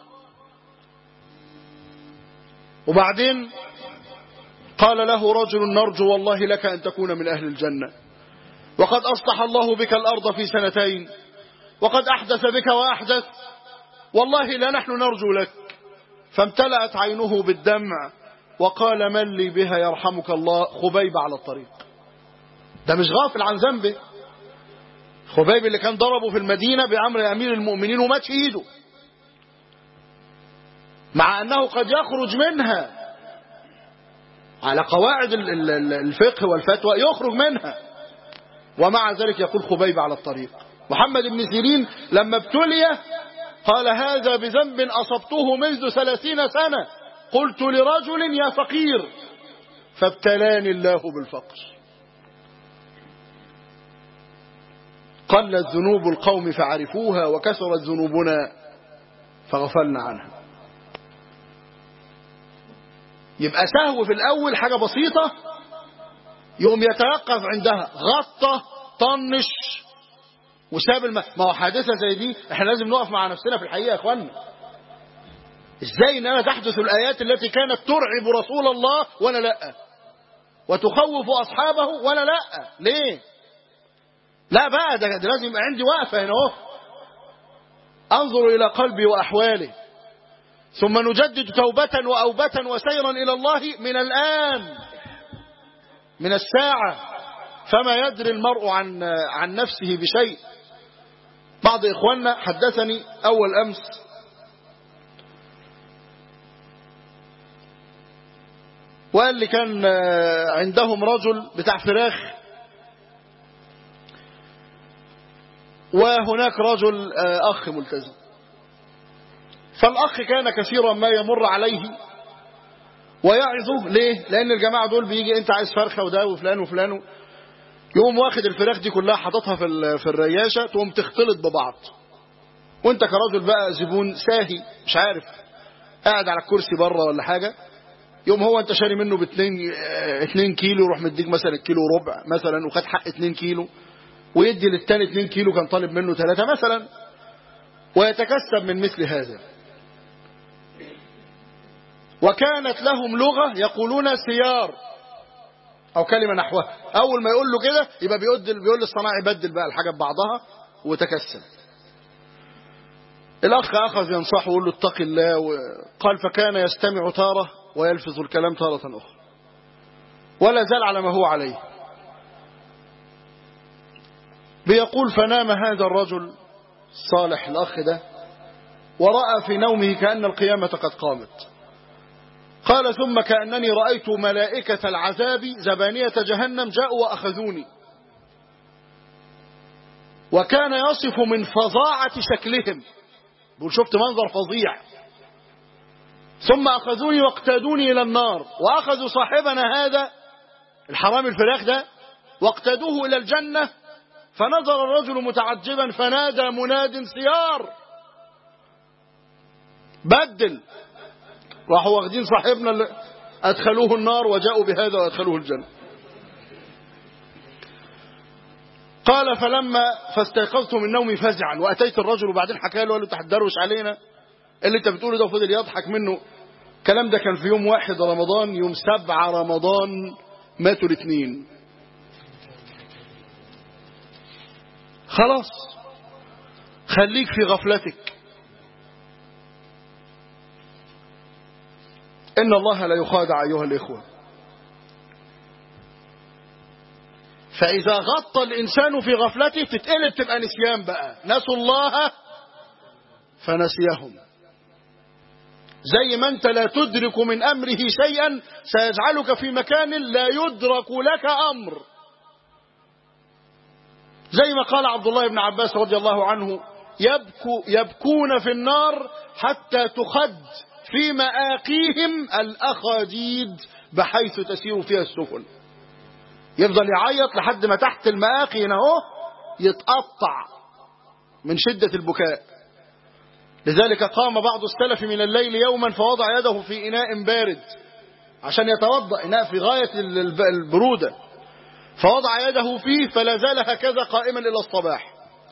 وبعدين قال له رجل نرجو والله لك أن تكون من أهل الجنة وقد أصلح الله بك الأرض في سنتين وقد أحدث بك وأحدث والله لا نحن نرجو لك فامتلأت عينه بالدمع وقال من لي بها يرحمك الله خبيب على الطريق ده مش غافل عن ذنبه خبيب اللي كان ضربه في المدينة بأمر أمير المؤمنين ومات في إيده مع أنه قد يخرج منها على قواعد الفقه والفتوى يخرج منها ومع ذلك يقول خبيب على الطريق محمد بن سيرين لما ابتلي قال هذا بذنب أصبته منذ ثلاثين سنة قلت لرجل يا فقير فابتلاني الله بالفقر قلت ذنوب القوم فعرفوها وكثرت ذنوبنا فغفلنا عنها يبقى سهو في الأول حاجة بسيطة يقوم يتوقف عندها غطى طنش وساب الم... ما هو حادثة زي دي احنا لازم نقف مع نفسنا في الحقيقة يا اخوانا ازاي انها تحدث الايات التي كانت ترعب رسول الله وانا لا وتخوف اصحابه وانا لا ليه لا بقى ده, ده لازم يبقى عندي وقفة هنا اهو انظر الى قلبي واحواله ثم نجدد توبة وأوبة وسيرا إلى الله من الآن من الساعة فما يدري المرء عن عن نفسه بشيء بعض إخواننا حدثني أول أمس وقال لي كان عندهم رجل بتاع فراخ وهناك رجل أخ ملتزم فالأخ كان كثيرا ما يمر عليه ويعظه ليه لأن الجماعة دول بيجي أنت عايز فرخة وده وفلان وفلان يقوم واخد الفراخ دي كلها حاططها في في الرياشة تقوم تختلط ببعض وانت كراجل بقى زبون ساهي مش عارف قاعد على الكرسي بره ولا حاجة يوم هو انت شاري منه باتنين اتنين كيلو يروح مديك مثلا كيلو وربع مثلا وخد حق اتنين كيلو ويدي للتاني اتنين كيلو كان طالب منه ثلاثة مثلا ويتكسب من مثل هذا وكانت لهم لغة يقولون سيار أو كلمة نحوها أول ما يقول له كده يبقى بيقول بيقول للصناعي بدل بقى الحاجة ببعضها وتكسب الأخ أخذ ينصحه ويقول له اتق الله وقال فكان يستمع تارة ويلفظ الكلام تارة أخرى ولا زال على ما هو عليه بيقول فنام هذا الرجل الصالح الأخ ده ورأى في نومه كأن القيامة قد قامت قال ثم كأنني رأيت ملائكة العذاب زبانية جهنم جاءوا وأخذوني وكان يصف من فظاعة شكلهم بقول شفت منظر فظيع ثم أخذوني واقتادوني إلى النار وأخذوا صاحبنا هذا الحرام الفراخ ده واقتادوه إلى الجنة فنظر الرجل متعجبا فنادى مناد سيار بدل راحوا واخدين صاحبنا اللي أدخلوه النار وجاءوا بهذا وأدخلوه الجنة قال فلما فاستيقظت من نومي فزعا وأتيت الرجل وبعدين حكى له قال له تحدروش علينا اللي انت بتقوله ده وفضل يضحك منه الكلام ده كان في يوم واحد رمضان يوم سبعة رمضان ماتوا الاثنين خلاص خليك في غفلتك إن الله لا يخادع أيها الإخوة فإذا غطى الإنسان في غفلته تتقلب تبقى نسيان بقى نسوا الله فنسيهم زي ما أنت لا تدرك من أمره شيئا سيجعلك في مكان لا يدرك لك أمر زي ما قال عبد الله بن عباس رضي الله عنه يبكو يبكون في النار حتى تخد في مآقيهم الأخاديد بحيث تسير فيها السفن يفضل يعيط لحد ما تحت المآقي هنا اهو يتقطع من شدة البكاء لذلك قام بعض السلف من الليل يوما فوضع يده في إناء بارد عشان يتوضأ إناء في غاية البرودة فوضع يده فيه فلا زال هكذا قائما إلى الصباح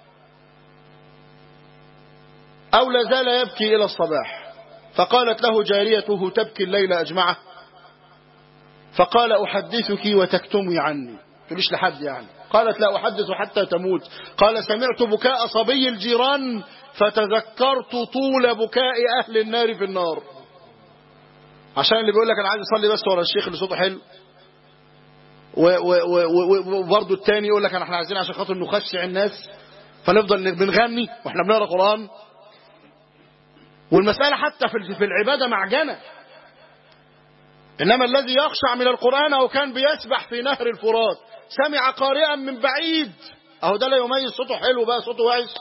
أو لا زال يبكي إلى الصباح فقالت له جاريته تبكي الليل أجمعه فقال أحدثك وتكتمي عني تقوليش لحد يعني قالت لا أحدث حتى تموت قال سمعت بكاء صبي الجيران فتذكرت طول بكاء أهل النار في النار عشان اللي بيقول لك أنا عايز أصلي بس ورا الشيخ اللي صوته حلو وبرضه التاني يقول لك احنا عايزين عشان خاطر نخشع الناس فنفضل بنغني واحنا بنقرا قران والمسألة حتى في العبادة معجنة إنما الذي يخشع من القرآن أو كان بيسبح في نهر الفرات سمع قارئا من بعيد أهو ده لا يميز صوته حلو بقى صوته وعز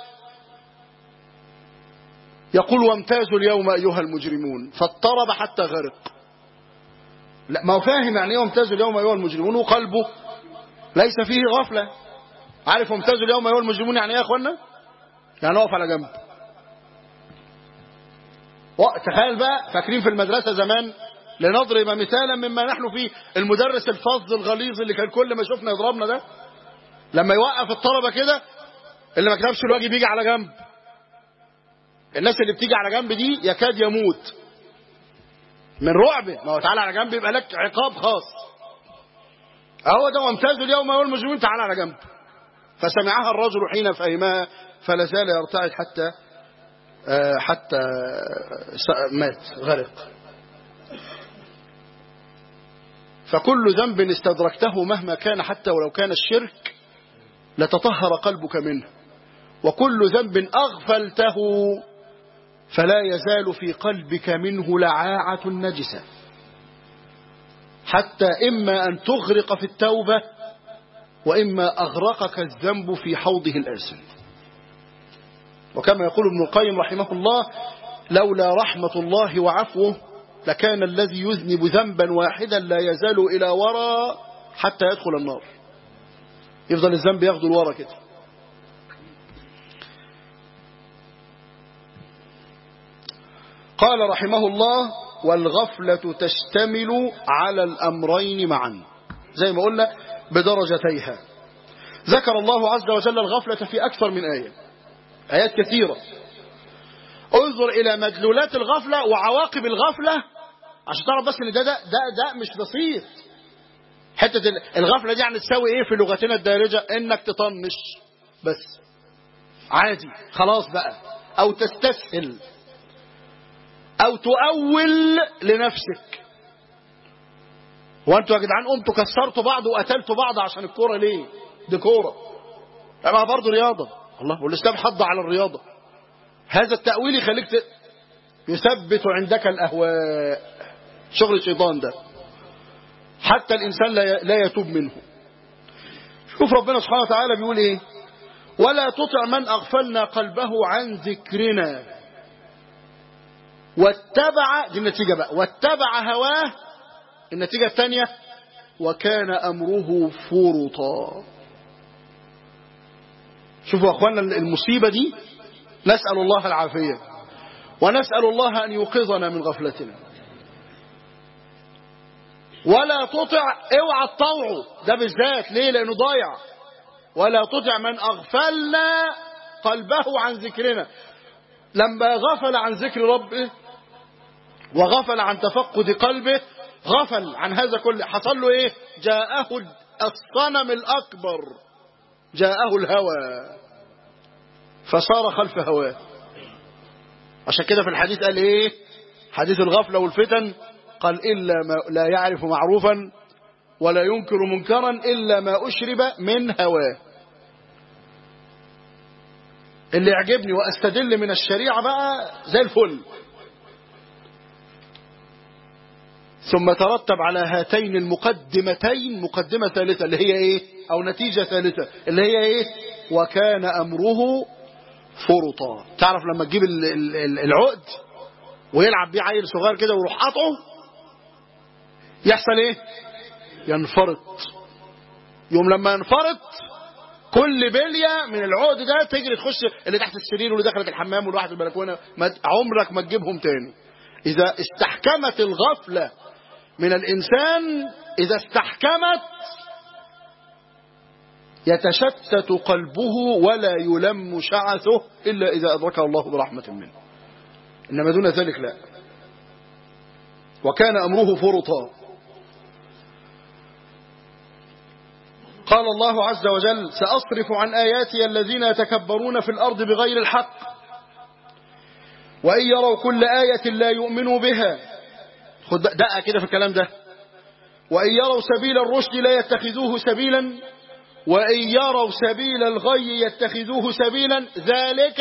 يقول وامتازوا اليوم أيها المجرمون فاضطرب حتى غرق لا ما هو فاهم يعني ايه وامتازوا اليوم أيها المجرمون وقلبه ليس فيه غفلة عارف وامتازوا اليوم أيها المجرمون يعني ايه يا أخوانا يعني اقف على جنب تخيل بقى فاكرين في المدرسة زمان لنضرب مثالا مما نحن فيه المدرس الفظ الغليظ اللي كان كل ما شفنا يضربنا ده لما يوقف الطلبة كده اللي ما كتبش الواجب يجي على جنب الناس اللي بتيجي على جنب دي يكاد يموت من رعبه ما هو تعالى على جنب يبقى لك عقاب خاص هو ده وامتازوا اليوم ايها المجرمون تعالى على جنب فسمعها الرجل حين فهمها فلا زال يرتعد حتى آه حتى مات غرق فكل ذنب استدركته مهما كان حتى ولو كان الشرك لتطهر قلبك منه وكل ذنب أغفلته فلا يزال في قلبك منه لعاعة نجسة حتى إما أن تغرق في التوبة وإما أغرقك الذنب في حوضه الآسن وكما يقول ابن القيم رحمه الله لولا رحمة الله وعفوه لكان الذي يذنب ذنبا واحدا لا يزال إلى وراء حتى يدخل النار يفضل الذنب ياخده لورا كده قال رحمه الله والغفلة تشتمل على الأمرين معا زي ما قلنا بدرجتيها ذكر الله عز وجل الغفلة في أكثر من آية آيات كثيرة انظر إلى مدلولات الغفلة وعواقب الغفلة عشان تعرف بس ان ده ده ده, ده مش بسيط حتة الغفلة دي يعني تساوي ايه في لغتنا الدارجة انك تطنش بس عادي خلاص بقى او تستسهل او تؤول لنفسك وانتوا يا جدعان قمتوا كسرتوا بعض وقتلتوا بعض عشان الكوره ليه دي كوره ما برضه رياضه الله والاسلام حض على الرياضه هذا التاويل يخليك ت... يثبت عندك الاهواء شغل الشيطان ده حتى الانسان لا لا يتوب منه شوف ربنا سبحانه وتعالى بيقول ايه ولا تطع من اغفلنا قلبه عن ذكرنا واتبع دي النتيجة بقى واتبع هواه النتيجة الثانية وكان أمره فرطا شوفوا أخوانا المصيبة دي نسأل الله العافية ونسأل الله أن يوقظنا من غفلتنا ولا تطع اوعى تطوعه ده بالذات ليه لأنه ضايع ولا تطع من أغفلنا قلبه عن ذكرنا لما غفل عن ذكر ربه وغفل عن تفقد قلبه غفل عن هذا كله حصل له ايه جاءه الصنم الأكبر جاءه الهوى فصار خلف هواه عشان كده في الحديث قال ايه حديث الغفلة والفتن قال إلا ما لا يعرف معروفا ولا ينكر منكرا إلا ما أشرب من هواه اللي يعجبني وأستدل من الشريعة بقى زي الفل ثم ترتب على هاتين المقدمتين مقدمة ثالثة اللي هي ايه او نتيجة ثالثة اللي هي ايه وكان امره فرطا تعرف لما تجيب العقد ويلعب بيه عيل صغير كده ويروح قاطعه يحصل ايه ينفرط يوم لما ينفرط كل بلية من العقد ده تجري تخش اللي تحت السرير واللي دخلت الحمام واللي راحت البلكونه عمرك ما تجيبهم تاني إذا استحكمت الغفلة من الإنسان إذا استحكمت يتشتت قلبه ولا يلم شعثه إلا إذا أدركه الله برحمة منه إنما دون ذلك لا وكان أمره فرطا قال الله عز وجل سأصرف عن آياتي الذين يتكبرون في الأرض بغير الحق وإن يروا كل آية لا يؤمنوا بها خد دقة كده في الكلام ده وإن يروا سبيل الرشد لا يتخذوه سبيلا وإن يروا سبيل الغي يتخذوه سبيلا ذلك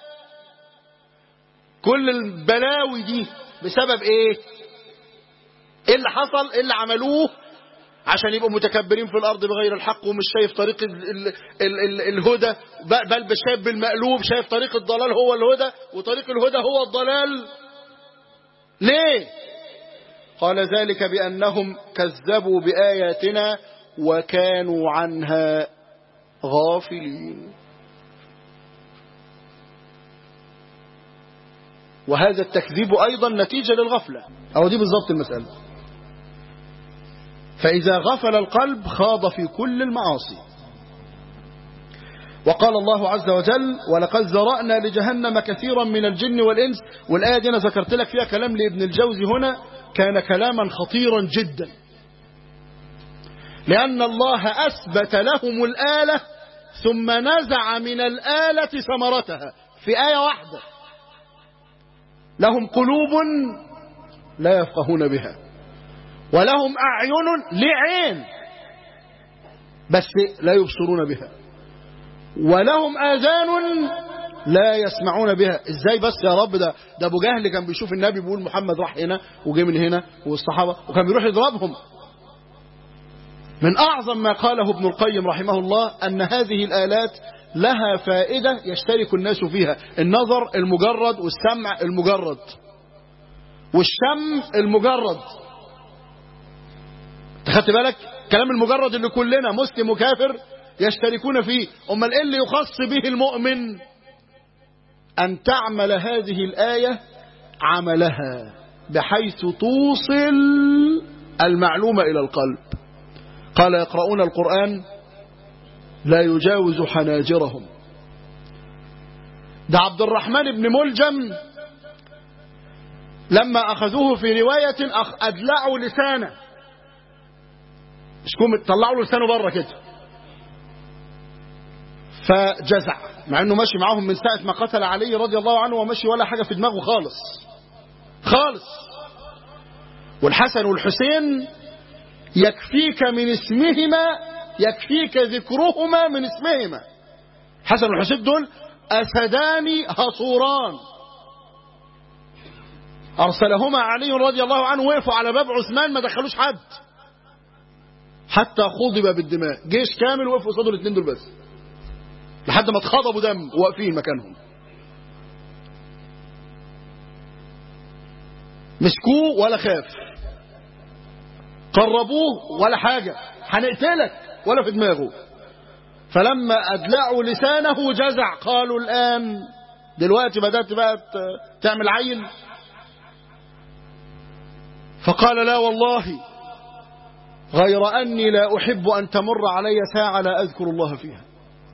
كل البلاوي دي بسبب ايه ايه اللي حصل ايه اللي عملوه عشان يبقوا متكبرين في الارض بغير الحق ومش شايف طريق ال ال ال ال الهدى بل شايف بالمقلوب شايف طريق الضلال هو الهدى وطريق الهدى هو الضلال ليه قال ذلك بأنهم كذبوا بآياتنا وكانوا عنها غافلين وهذا التكذيب أيضا نتيجة للغفلة أو دي بالضبط المسألة فإذا غفل القلب خاض في كل المعاصي وقال الله عز وجل ولقد ذرأنا لجهنم كثيرا من الجن والإنس والآية دي أنا ذكرت لك فيها كلام لابن الجوزي هنا كان كلاما خطيرا جدا لأن الله أثبت لهم الآلة ثم نزع من الآلة ثمرتها في آية واحدة لهم قلوب لا يفقهون بها ولهم أعين لعين بس لا يبصرون بها ولهم آذان لا يسمعون بها ازاي بس يا رب ده ده ابو جهل كان بيشوف النبي بيقول محمد راح هنا وجه من هنا والصحابه وكان بيروح يضربهم من اعظم ما قاله ابن القيم رحمه الله ان هذه الالات لها فائده يشترك الناس فيها النظر المجرد والسمع المجرد والشم المجرد خدت بالك كلام المجرد اللي كلنا مسلم وكافر يشتركون فيه امال ايه اللي يخص به المؤمن ان تعمل هذه الايه عملها بحيث توصل المعلومه الى القلب قال يقرؤون القران لا يجاوز حناجرهم ده عبد الرحمن بن ملجم لما اخذوه في روايه ادلعوا لسانه مش كوم طلعوا له لسانه بره كده فجزع مع انه ماشي معاهم من ساعه ما قتل علي رضي الله عنه وماشي ولا حاجه في دماغه خالص خالص والحسن والحسين يكفيك من اسمهما يكفيك ذكرهما من اسمهما حسن والحسين دول اسدان هصوران ارسلهما علي رضي الله عنه وقفوا على باب عثمان ما دخلوش حد حتى خضب بالدماء جيش كامل وقفوا قصاد الاثنين دول بس لحد ما اتخضبوا دم واقفين مكانهم مسكوه ولا خاف قربوه ولا حاجة هنقتلك ولا في دماغه فلما أدلعوا لسانه جزع قالوا الآن دلوقتي بدأت بقى تعمل عين فقال لا والله غير أني لا أحب أن تمر علي ساعة لا أذكر الله فيها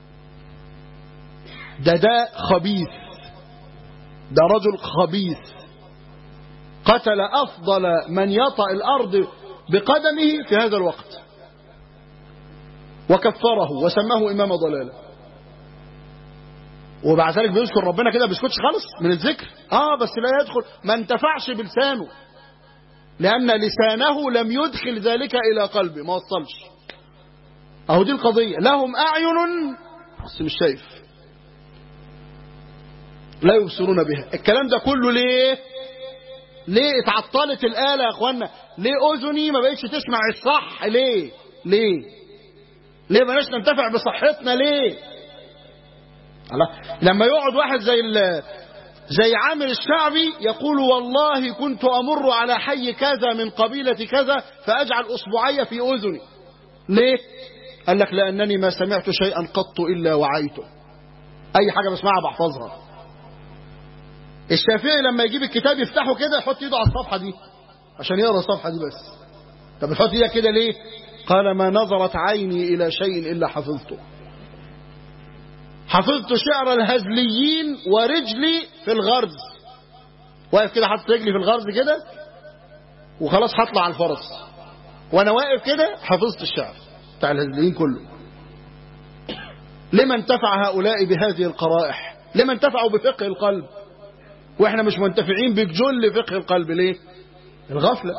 ده ده خبيث ده رجل خبيث قتل أفضل من يطأ الأرض بقدمه في هذا الوقت وكفره وسماه إمام ضلالة وبعد ذلك بيذكر ربنا كده بيسكتش خالص من الذكر اه بس لا يدخل ما انتفعش بلسانه لأن لسانه لم يدخل ذلك إلى قلبه ما وصلش أهو دي القضية لهم أعين بس مش شايف لا يبصرون بها الكلام ده كله ليه ليه اتعطلت الآلة يا أخوانا ليه أذني ما بقتش تسمع الصح ليه ليه ليه بلاش ننتفع بصحتنا ليه الله لما يقعد واحد زي زي عامر الشعبي يقول والله كنت أمر على حي كذا من قبيلة كذا فأجعل أصبعي في أذني ليه قال لك لأنني ما سمعت شيئا قط إلا وعيته أي حاجة بسمعها بحفظها الشافعي لما يجيب الكتاب يفتحه كده يحط ايده على الصفحة دي عشان يقرا الصفحة دي بس طب يحط ايدك كده ليه قال ما نظرت عيني إلى شيء إلا حفظته حفظت شعر الهزليين ورجلي في الغرز واقف كده حاطط رجلي في الغرز كده وخلاص هطلع على الفرس وانا واقف كده حفظت الشعر بتاع الهزليين كله لما انتفع هؤلاء بهذه القرائح لما انتفعوا بفقه القلب واحنا مش منتفعين بجل فقه القلب ليه الغفلة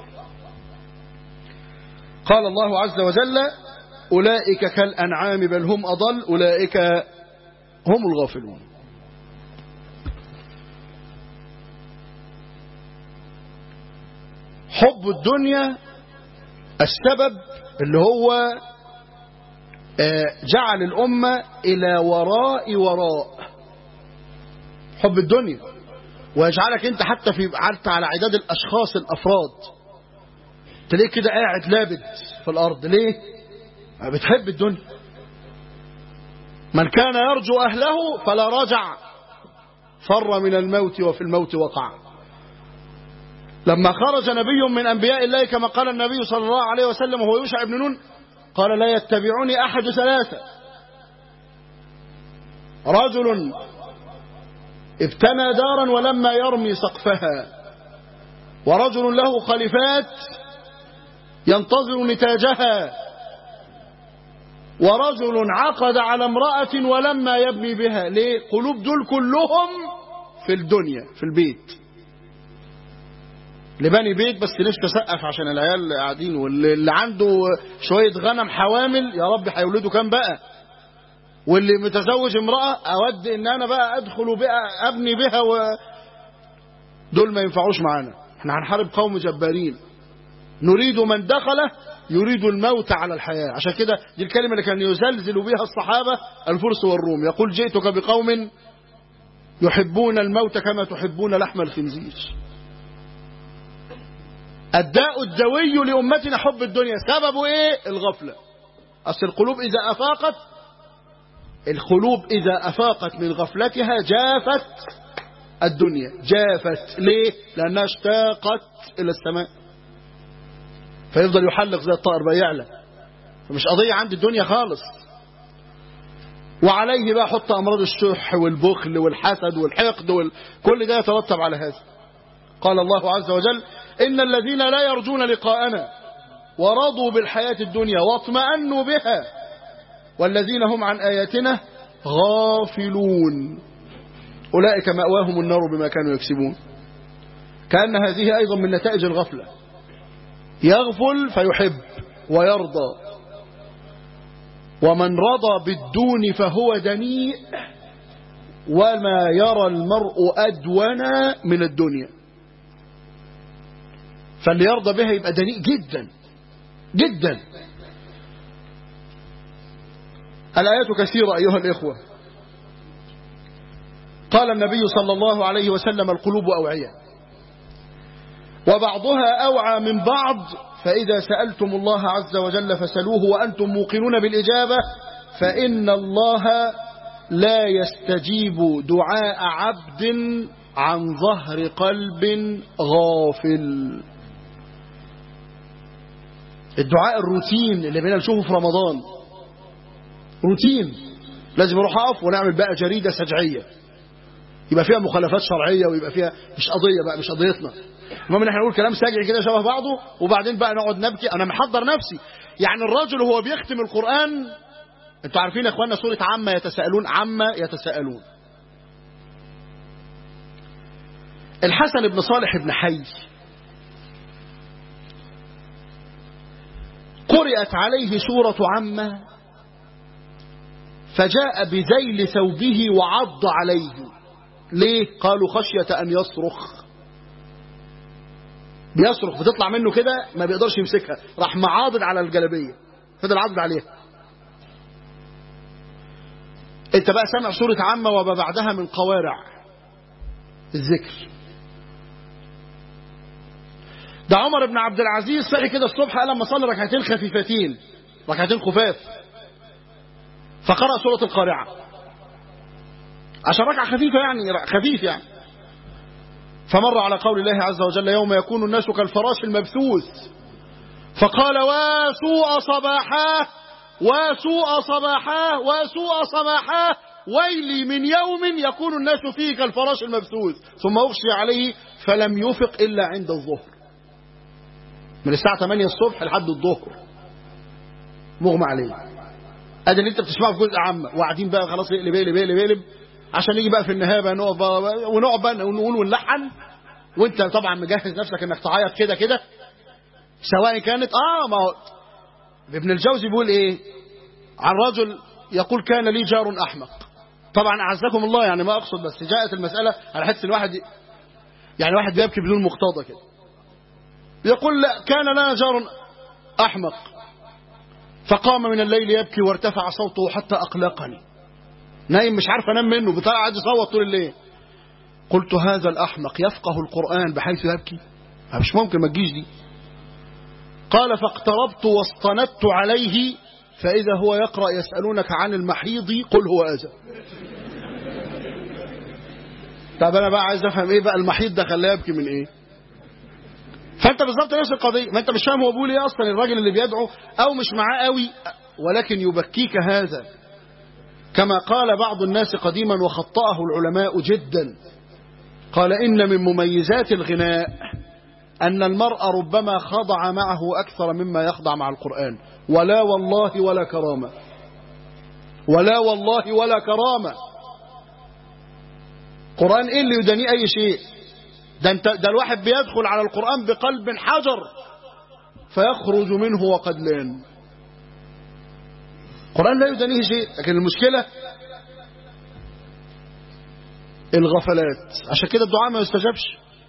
قال الله عز وجل أولئك كالأنعام بل هم أضل أولئك هم الغافلون حب الدنيا السبب اللي هو جعل الأمة إلى وراء وراء حب الدنيا ويجعلك انت حتى في حتى على عداد الاشخاص الافراد تلاقيه كده قاعد لابد في الارض ليه بتحب الدنيا من كان يرجو اهله فلا رجع فر من الموت وفي الموت وقع لما خرج نبي من أنبياء الله كما قال النبي صلى الله عليه وسلم وهو يوشع بن نون قال لا يتبعني أحد ثلاثة رجل ابتنى دارا ولما يرمي سقفها ورجل له خليفات ينتظر نتاجها ورجل عقد على امرأة ولما يبني بها ليه قلوب دول كلهم في الدنيا في البيت اللي باني بيت بس نفسه سقف عشان العيال قاعدين واللي عنده شوية غنم حوامل يا رب هيولدوا كام بقى واللي متزوج امرأة أود إن أنا بقى أدخل بقى أبني بها و... دول ما ينفعوش معانا احنا هنحارب قوم جبارين نريد من دخله يريد الموت على الحياة عشان كده دي الكلمة اللي كان يزلزل بها الصحابة الفرس والروم يقول جئتك بقوم يحبون الموت كما تحبون لحم الخنزير الداء الدوي لأمتنا حب الدنيا سببه ايه الغفلة أصل القلوب إذا أفاقت القلوب إذا أفاقت من غفلتها جافت الدنيا جافت ليه لأنها اشتاقت إلى السماء فيفضل يحلق زي الطائر بقى يعلى فمش قضية عند الدنيا خالص وعليه بقى حط أمراض الشح والبخل والحسد والحقد وال... كل ده يترتب على هذا قال الله عز وجل إن الذين لا يرجون لقاءنا ورضوا بالحياة الدنيا واطمأنوا بها والذين هم عن آياتنا غافلون أولئك مأواهم النار بما كانوا يكسبون كأن هذه أيضا من نتائج الغفلة يغفل فيحب ويرضى ومن رضى بالدون فهو دنيء وما يرى المرء أدون من الدنيا فاللي يرضى بها يبقى دنيء جدا جدا الآيات كثيرة أيها الإخوة قال النبي صلى الله عليه وسلم القلوب أوعية وبعضها أوعى من بعض فإذا سألتم الله عز وجل فسلوه وأنتم موقنون بالإجابة فإن الله لا يستجيب دعاء عبد عن ظهر قلب غافل الدعاء الروتين اللي بينا نشوفه في رمضان روتين لازم اروح اقف ونعمل بقى جريده سجعيه يبقى فيها مخالفات شرعيه ويبقى فيها مش قضيه بقى مش قضيتنا المهم ان احنا نقول كلام سجعي كده شبه بعضه وبعدين بقى نقعد نبكي انا محضر نفسي يعني الرجل وهو بيختم القران انتوا عارفين يا اخوانا سوره عما يتساءلون عما يتساءلون الحسن بن صالح بن حي قرأت عليه سورة عما فجاء بذيل ثوبه وعض عليه ليه قالوا خشية أن يصرخ بيصرخ بتطلع منه كده ما بيقدرش يمسكها راح معاضد على الجلبية فضل عاضد عليها انت بقى سامع سورة عامة وما بعدها من قوارع الذكر ده عمر بن عبد العزيز صحي كده الصبح قال لما صلي ركعتين خفيفتين ركعتين خفاف فقرأ سورة القارعة عشان ركعة خفيفة يعني خفيف يعني فمر على قول الله عز وجل يوم يكون الناس كالفراش المبثوث فقال وسوء صباحاه وسوء صباحاه وسوء صباحاه ويلي من يوم يكون الناس فيه كالفراش المبثوث ثم أغشي عليه فلم يفق إلا عند الظهر من الساعة 8 الصبح لحد الظهر مغمى عليه ادي اللي انت بتسمعه في جزء عامة وقاعدين بقى خلاص يقلب يقلب يقلب يقلب عشان يجي بقى في النهاية بقى نقف بقى ونقعد بقى نقول ونلحن وانت طبعا مجهز نفسك انك تعيط كده كده سواء كانت اه ما هو ابن الجوزي بيقول ايه عن رجل يقول كان لي جار احمق طبعا اعزكم الله يعني ما اقصد بس جاءت المسألة على حس الواحد يعني واحد بيبكي بدون مقتضى كده يقول لا كان لنا جار أحمق فقام من الليل يبكي وارتفع صوته حتى أقلقني نايم مش عارف أنام منه بتاع قاعد يصوت طول الليل قلت هذا الأحمق يفقه القرآن بحيث يبكي مش ممكن ما تجيش دي قال فاقتربت واصطندت عليه فإذا هو يقرأ يسألونك عن المحيض قل هو أذى طب أنا بقى عايز أفهم إيه بقى المحيض ده خلاه يبكي من إيه فانت بالظبط نفس القضيه ما انت مش فاهم هو بيقول ايه اصلا الراجل اللي بيدعو او مش معاه قوي ولكن يبكيك هذا كما قال بعض الناس قديما وخطأه العلماء جدا قال إن من مميزات الغناء أن المرء ربما خضع معه أكثر مما يخضع مع القرآن ولا والله ولا كرامة ولا والله ولا كرامة قرآن إيه اللي يدنيه أي شيء ده, انت ده الواحد بيدخل على القرآن بقلب حجر فيخرج منه وقد لان القرآن لا يدنيه شيء لكن المشكلة الغفلات عشان كده الدعاء ما يستجابش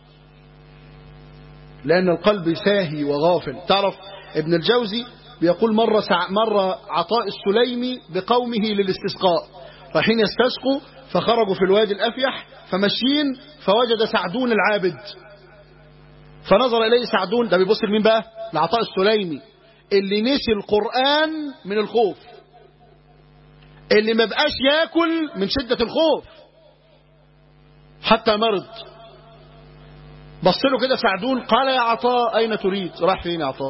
لأن القلب ساهي وغافل تعرف ابن الجوزي بيقول مرة, سع... مرة عطاء السليمي بقومه للاستسقاء رايحين يستسقوا فخرجوا في الوادي الأفيح فماشيين فوجد سعدون العابد فنظر إليه سعدون ده بيبص لمين بقى لعطاء السليمي اللي نسي القرآن من الخوف اللي ما بقاش ياكل من شدة الخوف حتى مرض بص له كده سعدون قال يا عطاء أين تريد راح فين يا عطاء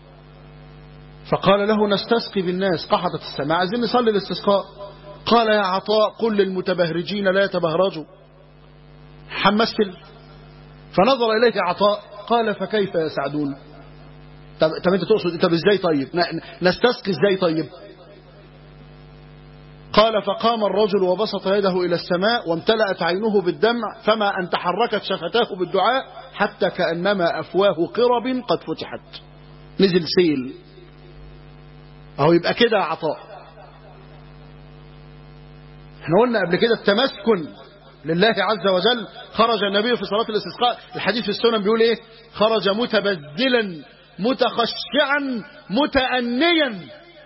فقال له نستسقي بالناس قحطت السماء عايزين نصلي الاستسقاء قال يا عطاء قل للمتبهرجين لا يتبهرجوا حمثل فنظر إليه عطاء قال فكيف يا سعدون طب, طب انت تقصد طب ازاي طيب نستسقي ازاي طيب قال فقام الرجل وبسط يده إلى السماء وامتلأت عينه بالدمع فما أن تحركت شفتاه بالدعاء حتى كأنما أفواه قرب قد فتحت نزل سيل أهو يبقى كده عطاء احنا قلنا قبل كده التمسكن لله عز وجل خرج النبي في صلاة الاستسقاء الحديث في السنن بيقول ايه خرج متبذلا متخشعا متأنيا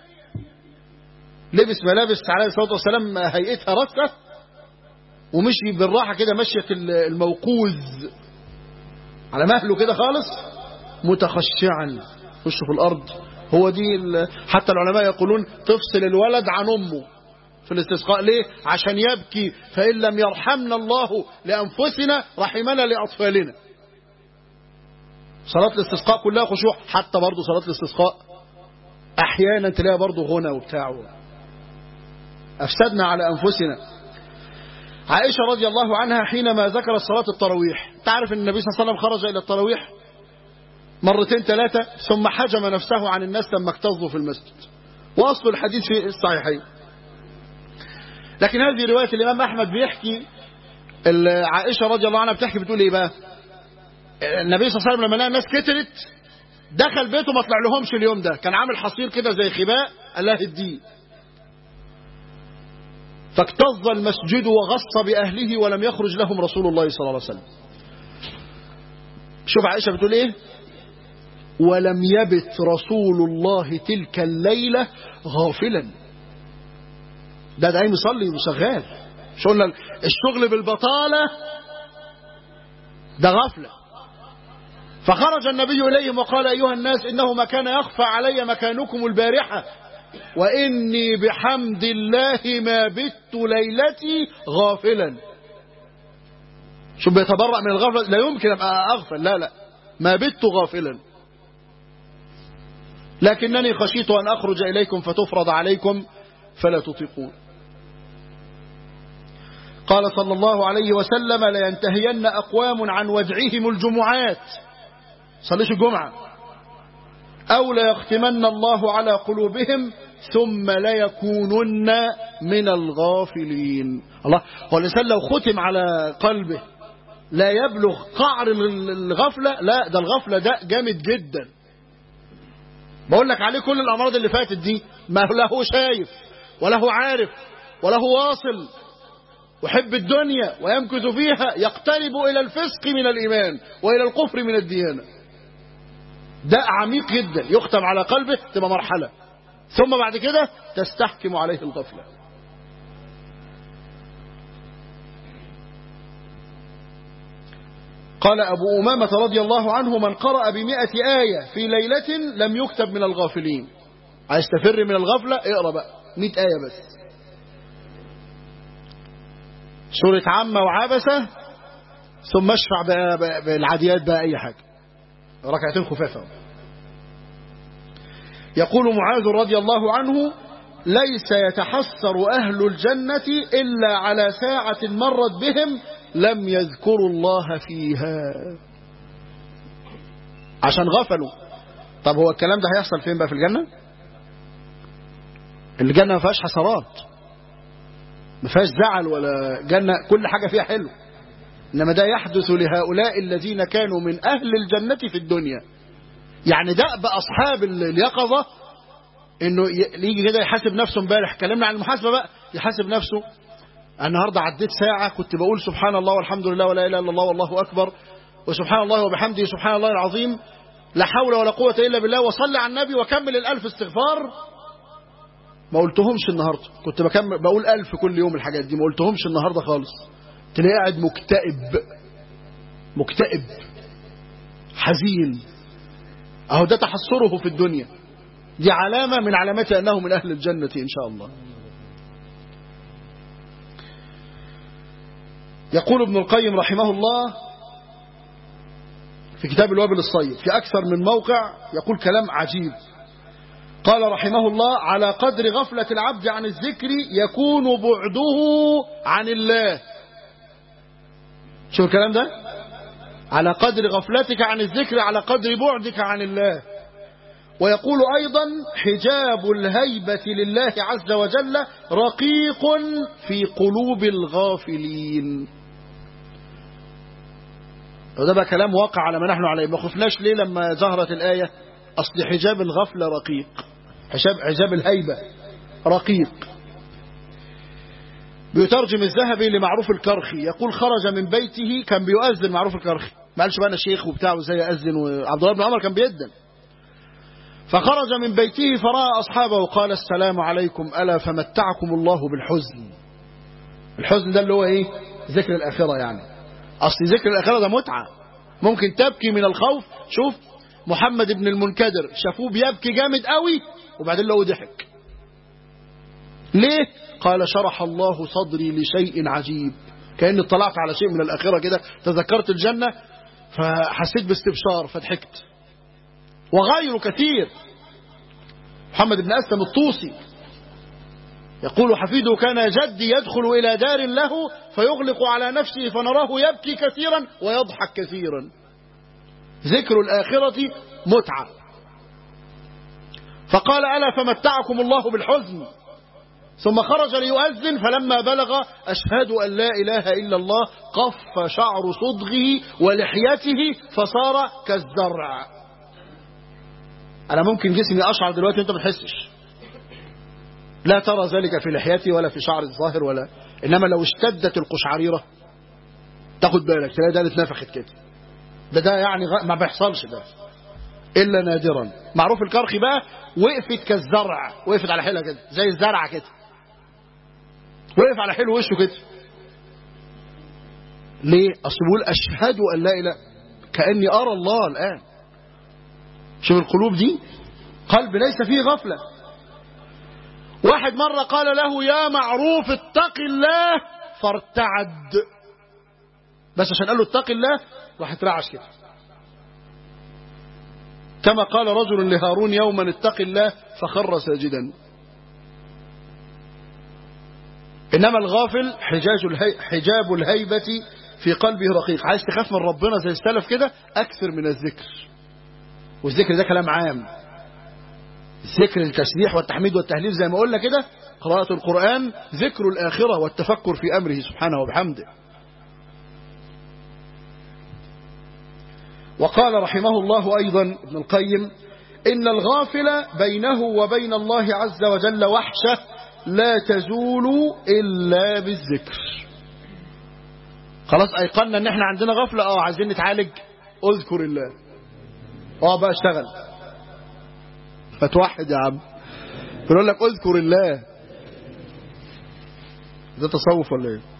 لبس ملابس عليه الصلاة والسلام هيئتها رثة ومشي بالراحة كده مشية الموقوذ على مهله كده خالص متخشعا وشه في الأرض هو دي حتى العلماء يقولون تفصل الولد عن أمه في الاستسقاء ليه عشان يبكي فإن لم يرحمنا الله لأنفسنا رحمنا لأطفالنا صلاة الاستسقاء كلها خشوع حتى برضه صلاة الاستسقاء أحيانا تلاقيها برضه غنى وبتاع أفسدنا على أنفسنا عائشة رضي الله عنها حينما ذكرت صلاة التراويح تعرف أن النبي صلى الله عليه وسلم خرج إلى التراويح مرتين ثلاثة ثم حجم نفسه عن الناس لما اكتظوا في المسجد وأصل الحديث في الصحيحين لكن هذه رواية الإمام أحمد بيحكي عائشة رضي الله عنها بتحكي بتقول إيه بقى النبي صلى الله عليه وسلم لما لقى الناس كترت دخل بيته ما طلع لهمش اليوم ده كان عامل حصير كده زي خباء الله الدين فاكتظ المسجد وغص بأهله ولم يخرج لهم رسول الله صلى الله عليه وسلم شوف عائشة بتقول ايه ولم يبت رسول الله تلك الليلة غافلا ده ده قايم يصلي وشغال مش قلنا الشغل بالبطالة ده غفلة فخرج النبي إليهم وقال أيها الناس إنه ما كان يخفى علي مكانكم البارحة وإني بحمد الله ما بت ليلتي غافلا شو بيتبرأ من الغفلة لا يمكن أبقى أغفل لا لا ما بت غافلا لكنني خشيت أن أخرج إليكم فتفرض عليكم فلا تطيقون قال صلى الله عليه وسلم لينتهين أقوام عن ودعهم الجمعات صليش الجمعة أو ليختمن الله على قلوبهم ثم ليكونن من الغافلين الله هو الإنسان لو ختم على قلبه لا يبلغ قعر الغفلة لا ده الغفلة ده جامد جدا بقول لك عليه كل الأمراض اللي فاتت دي ما له شايف ولا هو عارف ولا هو واصل وحب الدنيا ويمكث فيها يقترب إلى الفسق من الإيمان وإلى الكفر من الديانة ده عميق جدا يختم على قلبه تبقى مرحلة ثم بعد كده تستحكم عليه الغفلة قال أبو أمامة رضي الله عنه من قرأ بمئة آية في ليلة لم يكتب من الغافلين عايز تفر من الغفلة اقرأ بقى مئة آية بس سورة عامة وعبسة ثم اشفع بالعاديات بقى أي حاجة ركعتين خفافة يقول معاذ رضي الله عنه ليس يتحسر أهل الجنة إلا على ساعة مرت بهم لم يذكروا الله فيها عشان غفلوا طب هو الكلام ده هيحصل فين بقى في الجنة الجنة ما فيهاش حسرات ما فيهاش زعل ولا جنة كل حاجة فيها حلو إنما ده يحدث لهؤلاء الذين كانوا من أهل الجنة في الدنيا يعني ده بأصحاب اليقظة إنه يجي كده يحاسب نفسه امبارح كلمنا عن المحاسبة بقى يحاسب نفسه النهاردة عديت ساعة كنت بقول سبحان الله والحمد لله ولا إله إلا الله والله أكبر وسبحان الله وبحمده سبحان الله العظيم لا حول ولا قوة إلا بالله وصلي على النبي وكمل الألف استغفار ما قلتهمش النهاردة كنت بكمل بقول ألف كل يوم الحاجات دي ما قلتهمش النهاردة خالص تلاقيه قاعد مكتئب مكتئب حزين أهو ده تحسره في الدنيا دي علامة من علامات أنه من أهل الجنة إن شاء الله يقول ابن القيم رحمه الله في كتاب الوابل الصيد في أكثر من موقع يقول كلام عجيب قال رحمه الله على قدر غفلة العبد عن الذكر يكون بعده عن الله شو الكلام ده على قدر غفلتك عن الذكر على قدر بعدك عن الله ويقول أيضا حجاب الهيبة لله عز وجل رقيق في قلوب الغافلين وده بقى كلام واقع على ما نحن عليه ما خفناش ليه لما ظهرت الآية أصل حجاب الغفلة رقيق حجاب, حجاب الهيبة رقيق بيترجم الذهبي لمعروف الكرخي يقول خرج من بيته كان بيؤذن معروف الكرخي ما قالش بقى انا شيخ وبتاع وازاي يأذن وعبد الله بن عمر كان بيأذن فخرج من بيته فرأى أصحابه وقال السلام عليكم ألا فمتعكم الله بالحزن الحزن ده اللي هو ايه ذكر الآخرة يعني أصل ذكر الآخرة ده متعة ممكن تبكي من الخوف شوف محمد بن المنكدر شافوه بيبكي جامد قوي وبعدين لقوه ضحك ليه قال شرح الله صدري لشيء عجيب كأني اطلعت على شيء من الآخرة كده تذكرت الجنة فحسيت باستبشار فضحكت وغيره كثير محمد بن أسلم الطوسي يقول حفيده كان جدي يدخل إلى دار له فيغلق على نفسه فنراه يبكي كثيرا ويضحك كثيرا ذكر الآخرة متعة فقال ألا فمتعكم الله بالحزن ثم خرج ليؤذن فلما بلغ أشهد أن لا إله إلا الله قف شعر صدغه ولحيته فصار كالزرع أنا ممكن جسمي أشعر دلوقتي أنت ما تحسش لا ترى ذلك في لحيتي ولا في شعر الظاهر ولا إنما لو اشتدت القشعريرة تاخد بالك تلاقي ده اتنفخت كده ده ده يعني ما بيحصلش ده إلا نادرا معروف الكرخي بقى وقفت كالزرع وقفت على حيلها كده زي الزرع كده وقف على حيل وشه كده ليه أصل بيقول أشهد أن لا إله كأني أرى الله الآن شوف القلوب دي قلب ليس فيه غفلة واحد مرة قال له يا معروف اتق الله فارتعد بس عشان قال له اتق الله راح اترعش كده كما قال رجل لهارون يوما اتق الله فخر ساجدا إنما الغافل حجاج الهي حجاب الهيبة في قلبه رقيق عايز تخاف من ربنا زي السلف كده أكثر من الذكر والذكر ده كلام عام ذكر التسبيح والتحميد والتهليل زي ما قلنا كده قراءة القرآن ذكر الآخرة والتفكر في أمره سبحانه وبحمده وقال رحمه الله أيضا ابن القيم إن الغافل بينه وبين الله عز وجل وحشة لا تزول إلا بالذكر خلاص أيقنا إن إحنا عندنا غفلة أه عايزين نتعالج اذكر الله أه بقى اشتغل فتوحد يا عم يقول لك اذكر الله ده تصوف ولا ايه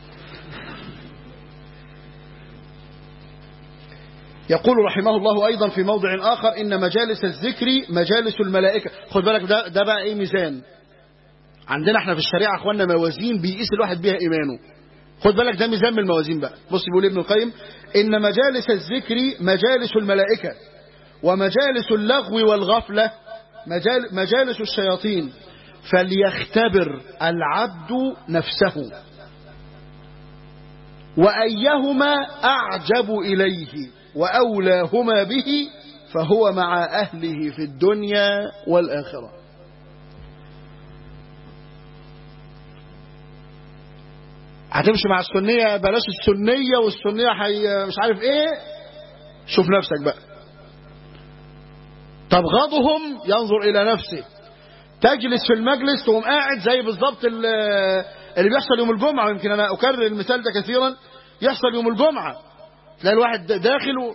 يقول رحمه الله أيضا في موضع آخر إن مجالس الذكر مجالس الملائكة خد بالك ده, ده بقى إيه ميزان عندنا احنا في الشريعة اخواننا موازين بيقيس الواحد بيها إيمانه خد بالك ده ميزان من الموازين بقى بص بيقول ابن القيم إن مجالس الذكر مجالس الملائكة ومجالس اللغو والغفلة مجال مجالس الشياطين فليختبر العبد نفسه وأيهما أعجب إليه وأولاهما به فهو مع أهله في الدنيا والآخرة هتمشي مع السنية بلاش السنية والسنية حي مش عارف ايه شوف نفسك بقى تبغضهم ينظر إلى نفسه تجلس في المجلس تقوم قاعد زي بالظبط اللي بيحصل يوم الجمعة ويمكن أنا أكرر المثال ده كثيرا يحصل يوم الجمعة تلاقي الواحد داخل و...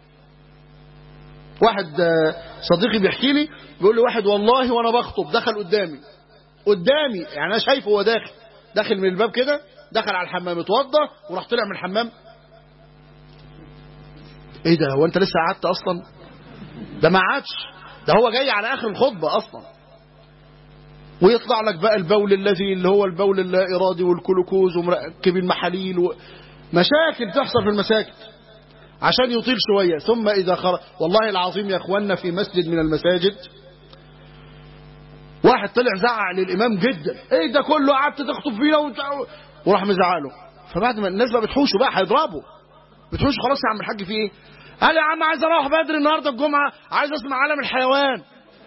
واحد صديقي بيحكي لي بيقول لي واحد والله وانا بخطب دخل قدامي قدامي يعني انا شايفه هو داخل داخل من الباب كده دخل على الحمام اتوضى وراح طلع من الحمام ايه ده هو انت لسه قعدت اصلا ده ما قعدش ده هو جاي على اخر الخطبه اصلا ويطلع لك بقى البول الذي اللي هو البول اللا ارادي والكلوكوز ومركب المحاليل و... مشاكل تحصل في المساجد عشان يطيل شوية ثم إذا خرج والله العظيم يا أخوانا في مسجد من المساجد واحد طلع زعق للإمام جدا إيه ده كله قعدت تخطب فينا وانت وراح مزعله فبعد ما الناس بقى بتحوشوا بقى هيضربوا بتحوشوا خلاص يا عم الحاج في إيه قال يا عم عايز أروح بدري النهاردة الجمعة عايز أسمع عالم الحيوان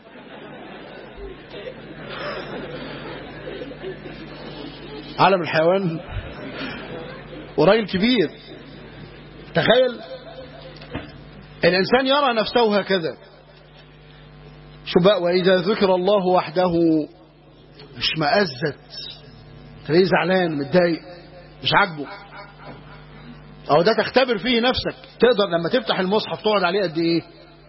عالم الحيوان وراجل كبير تخيل الإنسان يرى نفسه هكذا شو بقى وإذا ذكر الله وحده مش مأزت تلاقيه زعلان متضايق مش عاجبه أو ده تختبر فيه نفسك تقدر لما تفتح المصحف تقعد عليه قد إيه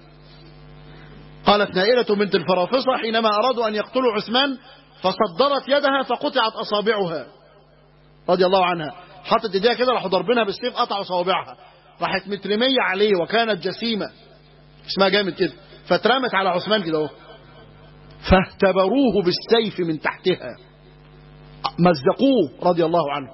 قالت نائلة بنت الفرافصة حينما أرادوا أن يقتلوا عثمان فصدرت يدها فقطعت أصابعها رضي الله عنها حطت ايديها كده راحوا ضاربينها بالسيف قطعوا صوابعها راحت مترمية عليه وكانت جسيمة اسمها جامد كده فاترمت على عثمان كده اهو فاهتبروه بالسيف من تحتها مزقوه رضي الله عنه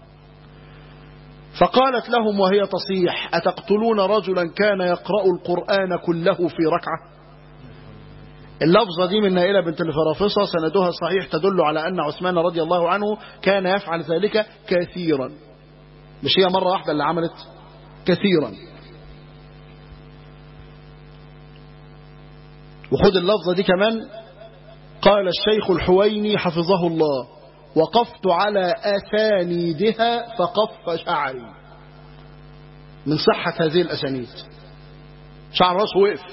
فقالت لهم وهي تصيح أتقتلون رجلا كان يقرأ القرآن كله في ركعة اللفظة دي من نائلة بنت الفرافصة سندها صحيح تدل على أن عثمان رضي الله عنه كان يفعل ذلك كثيرا مش هي مرة واحدة اللي عملت كثيرا وخد اللفظة دي كمان قال الشيخ الحويني حفظه الله وقفت على أسانيدها فقف شعري من صحة هذه الأسانيد شعر راسه وقف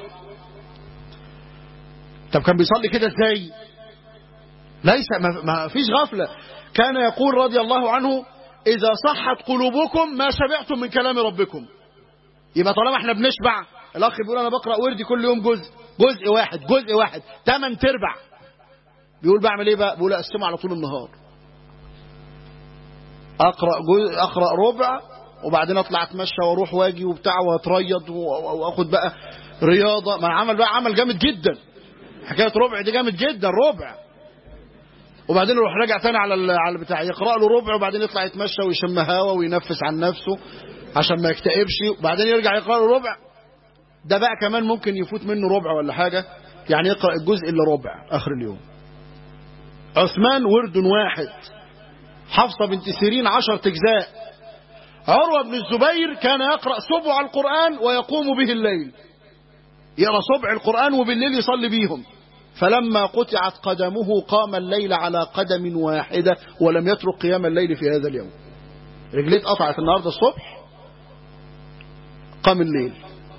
طب كان بيصلي كده ازاي ليس ما, ما فيش غفلة كان يقول رضي الله عنه إذا صحت قلوبكم ما شبعتم من كلام ربكم يبقى طالما احنا بنشبع الأخ بيقول أنا بقرأ وردي كل يوم جزء جزء واحد جزء واحد تمن تربع بيقول بعمل ايه بقى بيقول أقسمه على طول النهار أقرأ جزء أقرأ ربع وبعدين أطلع أتمشى وأروح واجي وبتاع وأتريض وأخد بقى رياضة ما عمل بقى عمل جامد جدا حكايه ربع دي جامد جدا ربع وبعدين يروح راجع تاني على على البتاع يقرا له ربع وبعدين يطلع يتمشى ويشم هوا وينفس عن نفسه عشان ما يكتئبش وبعدين يرجع يقرا له ربع ده بقى كمان ممكن يفوت منه ربع ولا حاجه يعني يقرا الجزء الا ربع اخر اليوم عثمان ورد واحد حفصه بنت سيرين عشرة اجزاء عروه بن الزبير كان يقرا سبع القران ويقوم به الليل يقرا سبع القران وبالليل يصلي بيهم فلما قطعت قدمه قام الليل على قدم واحدة ولم يترك قيام الليل في هذا اليوم رجليه اتقطعت النهاردة الصبح قام الليل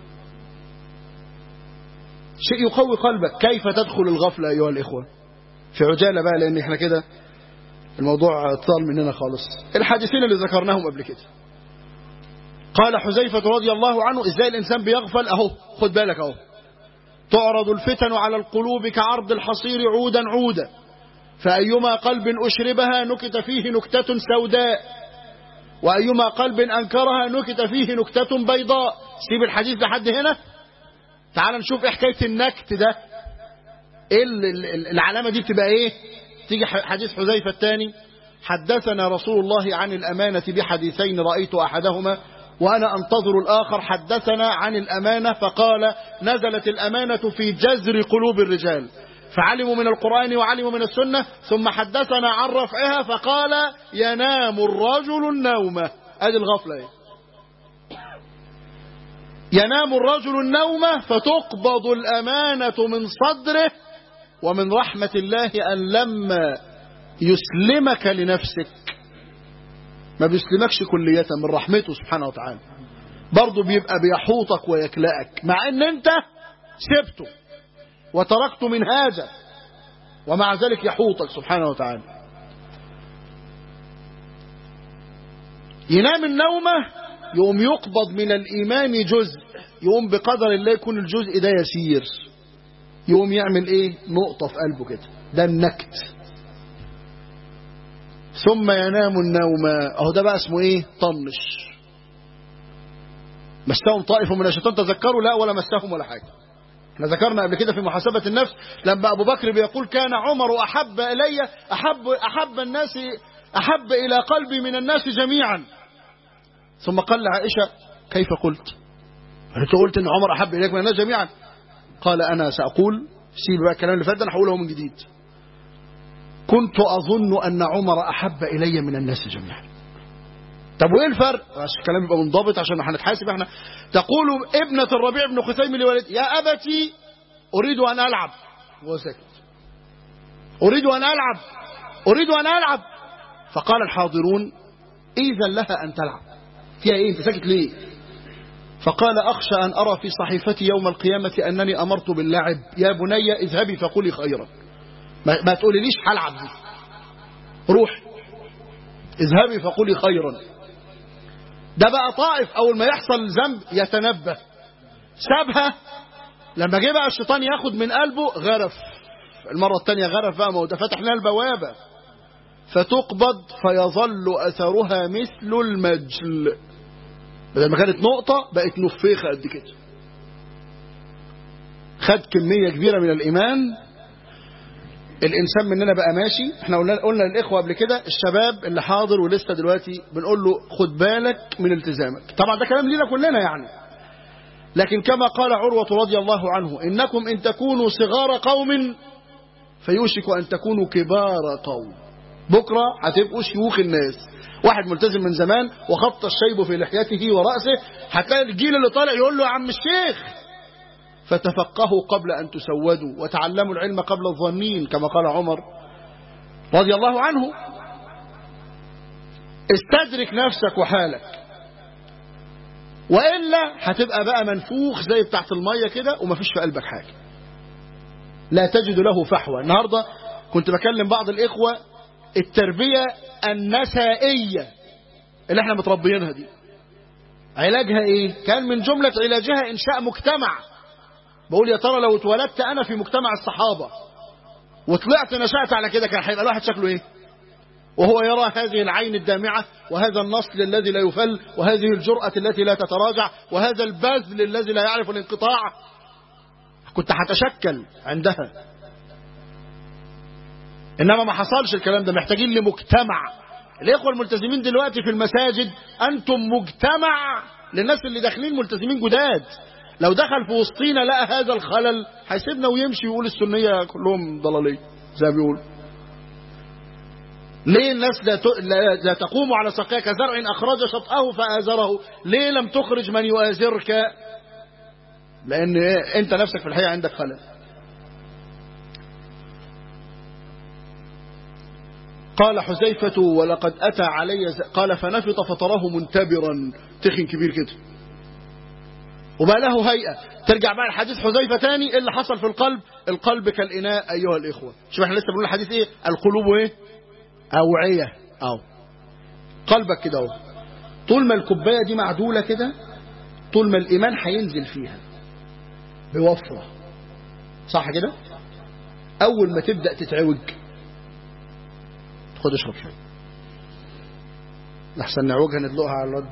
شيء يقوي قلبك كيف تدخل الغفلة أيها الإخوة في عجالة بقى لأن احنا كده الموضوع طال مننا خالص الحادثين اللي ذكرناهم قبل كده قال حذيفة رضي الله عنه ازاي الإنسان بيغفل أهو خد بالك أهو تعرض الفتن على القلوب كعرض الحصير عودا عودا فأيما قلب أشربها نكت فيه نكتة سوداء وأيما قلب أنكرها نكت فيه نكتة بيضاء سيب الحديث لحد هنا تعال نشوف ايه حكاية النكت ده ايه العلامة دي بتبقى ايه تيجي حديث حذيفة الثاني حدثنا رسول الله عن الأمانة بحديثين رأيت أحدهما وأنا أنتظر الآخر حدثنا عن الأمانة فقال نزلت الأمانة في جذر قلوب الرجال فعلموا من القرآن وعلموا من السنة ثم حدثنا عن رفعها فقال ينام الرجل النوم ادي الغفلة ايه ينام الرجل النوم فتقبض الأمانة من صدره ومن رحمة الله أن لما يسلمك لنفسك ما بيسلمكش كلية من رحمته سبحانه وتعالى برضه بيبقى بيحوطك ويكلأك مع ان انت سبته وتركت منهاجه ومع ذلك يحوطك سبحانه وتعالى ينام النومة يقوم يقبض من الإيمان جزء يقوم بقدر الله يكون الجزء ده يسير يقوم يعمل ايه نقطة في قلبه كده ده النكت ثم ينام النوم اهو ده بقى اسمه ايه طنش مسهم طائف من الشيطان تذكروا لا ولا مسهم ولا حاجة احنا ذكرنا قبل كده في محاسبة النفس لما أبو بكر بيقول كان عمر أحب إلي أحب, أحب الناس أحب إلى قلبي من الناس جميعا ثم قال لعائشة كيف قلت أنت قلت أن عمر أحب إليك من الناس جميعا قال أنا سأقول سيب بقى الكلام اللي فات ده أنا هقوله من جديد كنت أظن أن عمر أحب إلي من الناس جميعا طب وايه الفرق عشان الكلام يبقى منضبط عشان هنتحاسب احنا تقول ابنة الربيع بن خثيم لولد يا أبتي أريد أن ألعب وهو ساكت أريد أن ألعب أريد أن ألعب فقال الحاضرون إذا لها أن تلعب فيها إيه أنت ساكت ليه فقال أخشى أن أرى في صحيفتي يوم القيامة أنني أمرت باللعب يا بني اذهبي فقولي خيرا ما, ما تقوليليش هلعب دي روح اذهبي فقولي خيرا ده بقى طائف أول ما يحصل ذنب يتنبه سابها لما جه بقى الشيطان ياخد من قلبه غرف المرة الثانية غرف بقى ما هو ده فتح لنا البوابة فتقبض فيظل أثرها مثل المجل بدل ما كانت نقطة بقت نفيخة قد كده خد كمية كبيرة من الإيمان الإنسان مننا بقى ماشي احنا قلنا, قلنا للإخوة قبل كده الشباب اللي حاضر ولسه دلوقتي بنقول له خد بالك من التزامك طبعا ده كلام لينا كلنا يعني لكن كما قال عروة رضي الله عنه إنكم إن تكونوا صغار قوم فيوشك أن تكونوا كبار قوم بكرة هتبقوا شيوخ الناس واحد ملتزم من زمان وخط الشيب في لحيته ورأسه هتلاقي الجيل اللي طالع يقول له يا عم الشيخ فتفقهوا قبل أن تسودوا وتعلموا العلم قبل الظنين كما قال عمر رضي الله عنه استدرك نفسك وحالك وإلا هتبقى بقى منفوخ زي بتاعت المية كده ومفيش في قلبك حاجة لا تجد له فحوى النهاردة كنت بكلم بعض الإخوة التربية النسائية اللي احنا متربيينها دي علاجها ايه كان من جملة علاجها انشاء مجتمع بقول يا ترى لو اتولدت انا في مجتمع الصحابة وطلعت نشأت على كده كان هيبقى الواحد شكله ايه وهو يرى هذه العين الدامعة وهذا النصل الذي لا يفل وهذه الجرأة التي لا تتراجع وهذا البذل الذي لا يعرف الانقطاع كنت هتشكل عندها إنما ما حصلش الكلام ده محتاجين لمجتمع الإخوة الملتزمين دلوقتي في المساجد أنتم مجتمع للناس اللي داخلين ملتزمين جداد لو دخل في وسطينا لقى هذا الخلل هيسيبنا ويمشي ويقول السنية كلهم ضلالية زي ما بيقول ليه الناس لا, ت... لا تقوم على سقيا كزرع أخرج شطأه فآزره ليه لم تخرج من يؤازرك لأن أنت نفسك في الحقيقة عندك خلل قال حذيفة ولقد أتى علي ز... قال فنفط فتراه منتبرا تخن كبير كده وبقى له هيئة ترجع بقى الحديث حذيفة تاني اللي حصل في القلب القلب كالإناء أيها الإخوة شوف احنا لسه بنقول الحديث ايه القلوب ايه أوعية أو قلبك كده اهو طول ما الكوباية دي معدولة كده طول ما الإيمان هينزل فيها بوفرة صح كده أول ما تبدأ تتعوج خد اشرب شوية لحسن نعوجها ندلقها على الرد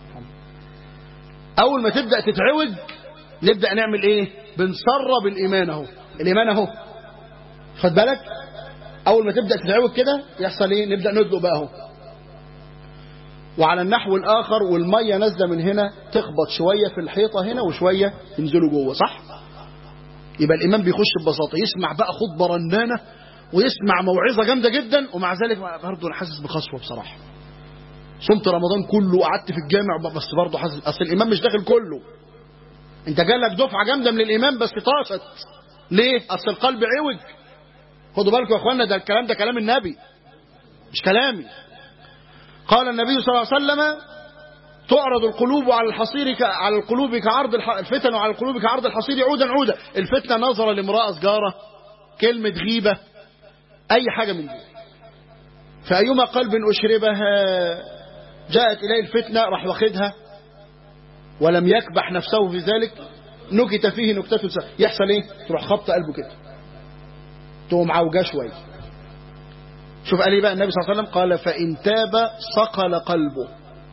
أول ما تبدأ تتعوج نبدأ نعمل إيه بنسرب الإيمان أهو الإيمان أهو خد بالك أول ما تبدأ تتعوج كده يحصل إيه نبدأ ندلق بقى أهو وعلى النحو الآخر والمية نازلة من هنا تخبط شوية في الحيطة هنا وشوية ينزلوا جوه صح؟ يبقى الإمام بيخش ببساطة يسمع بقى خطبة رنانة ويسمع موعظة جامدة جدا ومع ذلك برضه أنا حاسس بخصوة بصراحة صمت رمضان كله وقعدت في الجامع بس برضه حاسس أصل الإمام مش داخل كله أنت جالك دفعة جامدة من الإمام بس طاشت ليه؟ أصل القلب عوج خدوا بالكم يا إخوانا ده الكلام ده كلام النبي مش كلامي قال النبي صلى الله عليه وسلم تعرض القلوب على الحصير ك... على القلوب كعرض الح... الفتن وعلى القلوب كعرض الحصير عودا عودا الفتنة نظرة لامرأة سجارة كلمة غيبة أي حاجة من دي فأيما قلب أشربها جاءت إليه الفتنة راح واخدها ولم يكبح نفسه في ذلك نكت فيه نكتة س... يحصل ايه تروح خبط قلبه كده تقوم عوجاه شويه شوف قال ايه بقى النبي صلى الله عليه وسلم قال فإن تاب صقل قلبه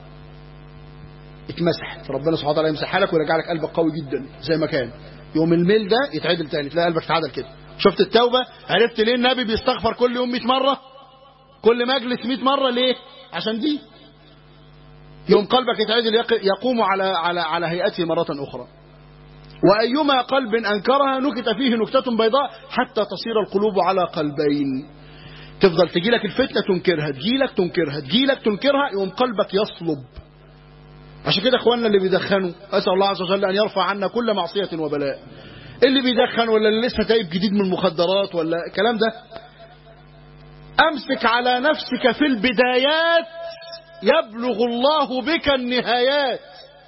اتمسحت ربنا سبحانه وتعالى يمسحها لك ويرجع لك قلبك قوي جدا زي ما كان يوم الميل ده يتعدل تاني تلاقي قلبك اتعدل كده شفت التوبة عرفت ليه النبي بيستغفر كل يوم 100 مرة كل مجلس 100 مرة ليه عشان دي يوم قلبك يتعدل يقوم على على على هيئته مرة أخرى وأيما قلب أنكرها نكت فيه نكتة بيضاء حتى تصير القلوب على قلبين تفضل تجي لك الفتنة تنكرها تجي لك تنكرها تجي لك تنكرها يوم قلبك يصلب عشان كده اخواننا اللي بيدخنوا اسال الله عز وجل ان يرفع عنا كل معصيه وبلاء اللي بيدخن ولا اللي لسه تايب جديد من المخدرات ولا الكلام ده امسك على نفسك في البدايات يبلغ الله بك النهايات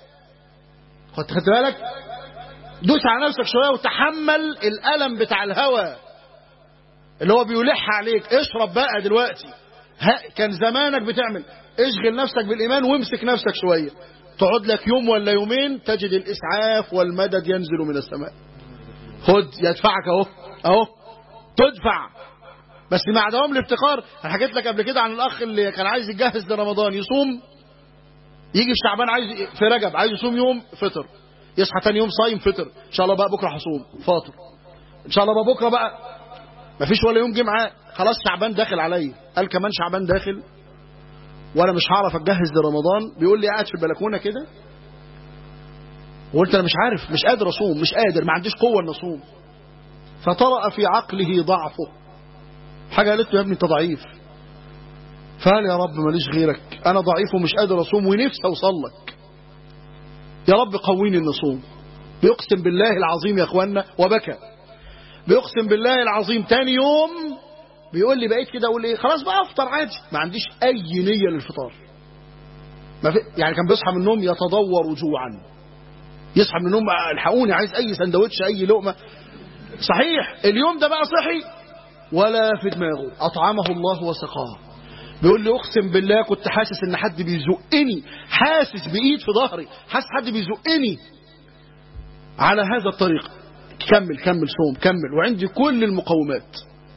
خدت خدت بالك دوس على نفسك شويه وتحمل الالم بتاع الهوى اللي هو بيلح عليك اشرب بقى دلوقتي ها كان زمانك بتعمل اشغل نفسك بالايمان وامسك نفسك شويه تقعد لك يوم ولا يومين تجد الإسعاف والمدد ينزل من السماء خد يدفعك اهو اهو تدفع بس مع دوام الافتقار انا حكيت لك قبل كده عن الاخ اللي كان عايز يجهز لرمضان يصوم يجي في شعبان عايز في رجب عايز يصوم يوم فطر يصحى تاني يوم صايم فطر ان شاء الله بقى بكره هصوم فاطر ان شاء الله بقى بكره بقى مفيش ولا يوم جه معاه خلاص شعبان داخل عليا قال كمان شعبان داخل وانا مش هعرف اتجهز لرمضان بيقول لي قاعد في البلكونه كده وقلت انا مش عارف مش قادر اصوم مش قادر ما عنديش قوه ان اصوم فطرأ في عقله ضعفه حاجه قالت له يا ابني انت ضعيف فقال يا رب ماليش غيرك انا ضعيف ومش قادر اصوم ونفسي اوصل لك يا رب قويني ان اصوم بيقسم بالله العظيم يا اخوانا وبكى بيقسم بالله العظيم تاني يوم بيقول لي بقيت كده اقول ايه خلاص بقى افطر عادي ما عنديش اي نيه للفطار ما في يعني كان بيصحى من النوم يتضور جوعا يصحى من النوم الحقوني عايز اي سندوتش اي لقمه صحيح اليوم ده بقى صحي ولا في دماغه اطعمه الله وسقاه بيقول لي اقسم بالله كنت حاسس ان حد بيزقني حاسس بايد في ظهري حاسس حد بيزقني على هذا الطريق كمل كمل صوم كمل وعندي كل المقومات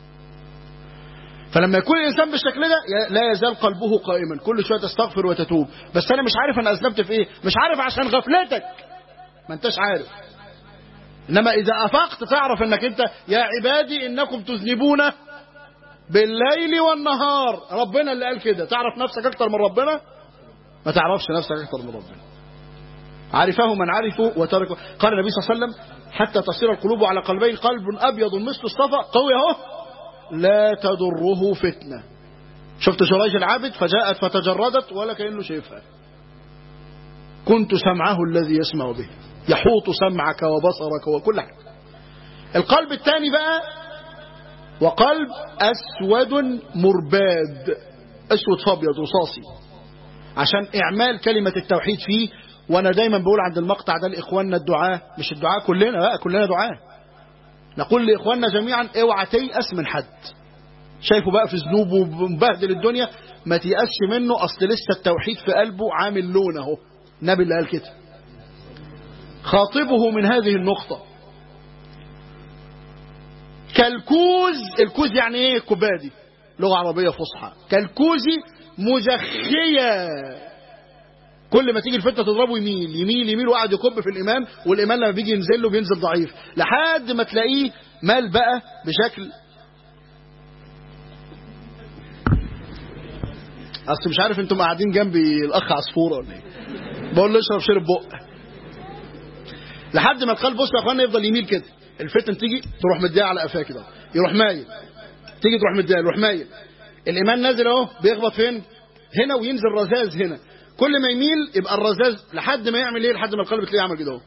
فلما يكون الانسان بالشكل ده لا يزال قلبه قائما كل شويه تستغفر وتتوب بس انا مش عارف انا اذنبت في ايه مش عارف عشان غفلتك ما انتش عارف انما اذا افقت تعرف انك انت يا عبادي انكم تذنبون بالليل والنهار ربنا اللي قال كده تعرف نفسك اكتر من ربنا ما تعرفش نفسك اكتر من ربنا عرفه من عرفه وتركه قال النبي صلى الله عليه وسلم حتى تصير القلوب على قلبين قلب ابيض مثل الصفا قوي اهو لا تضره فتنة شفت شريج العابد فجاءت فتجردت ولا كأنه شايفها كنت سمعه الذي يسمع به يحوط سمعك وبصرك وكل حاجة القلب الثاني بقى وقلب أسود مرباد أسود فابيض رصاصي عشان إعمال كلمة التوحيد فيه وأنا دايما بقول عند المقطع ده لإخواننا الدعاء مش الدعاء كلنا بقى كلنا دعاء نقول لإخواننا جميعا اوعى تيأس من حد شايفه بقى في ذنوبه ومبهدل الدنيا ما تيأسش منه أصل لسه التوحيد في قلبه عامل لون اهو النبي اللي قال كده خاطبه من هذه النقطة كالكوز الكوز يعني ايه كوبادي لغة عربية فصحى كالكوزي مجخية كل ما تيجي الفتنة تضربه يميل يميل يميل وقعد يكب في الإمام والإمام لما بيجي ينزل له بينزل ضعيف لحد ما تلاقيه مال بقى بشكل اصل مش عارف انتم قاعدين جنبي الاخ عصفوره ولا ايه بقول له اشرب شرب بق لحد ما القلب بص يا اخوانا يفضل يميل كده الفتن تيجي تروح مديها على قفاه كده يروح مايل تيجي تروح مديها يروح مايل الايمان نازل اهو بيخبط فين هنا وينزل رذاذ هنا كل ما يميل يبقى الرذاذ لحد ما يعمل ايه لحد ما القلب تلاقيه عمل كده اهو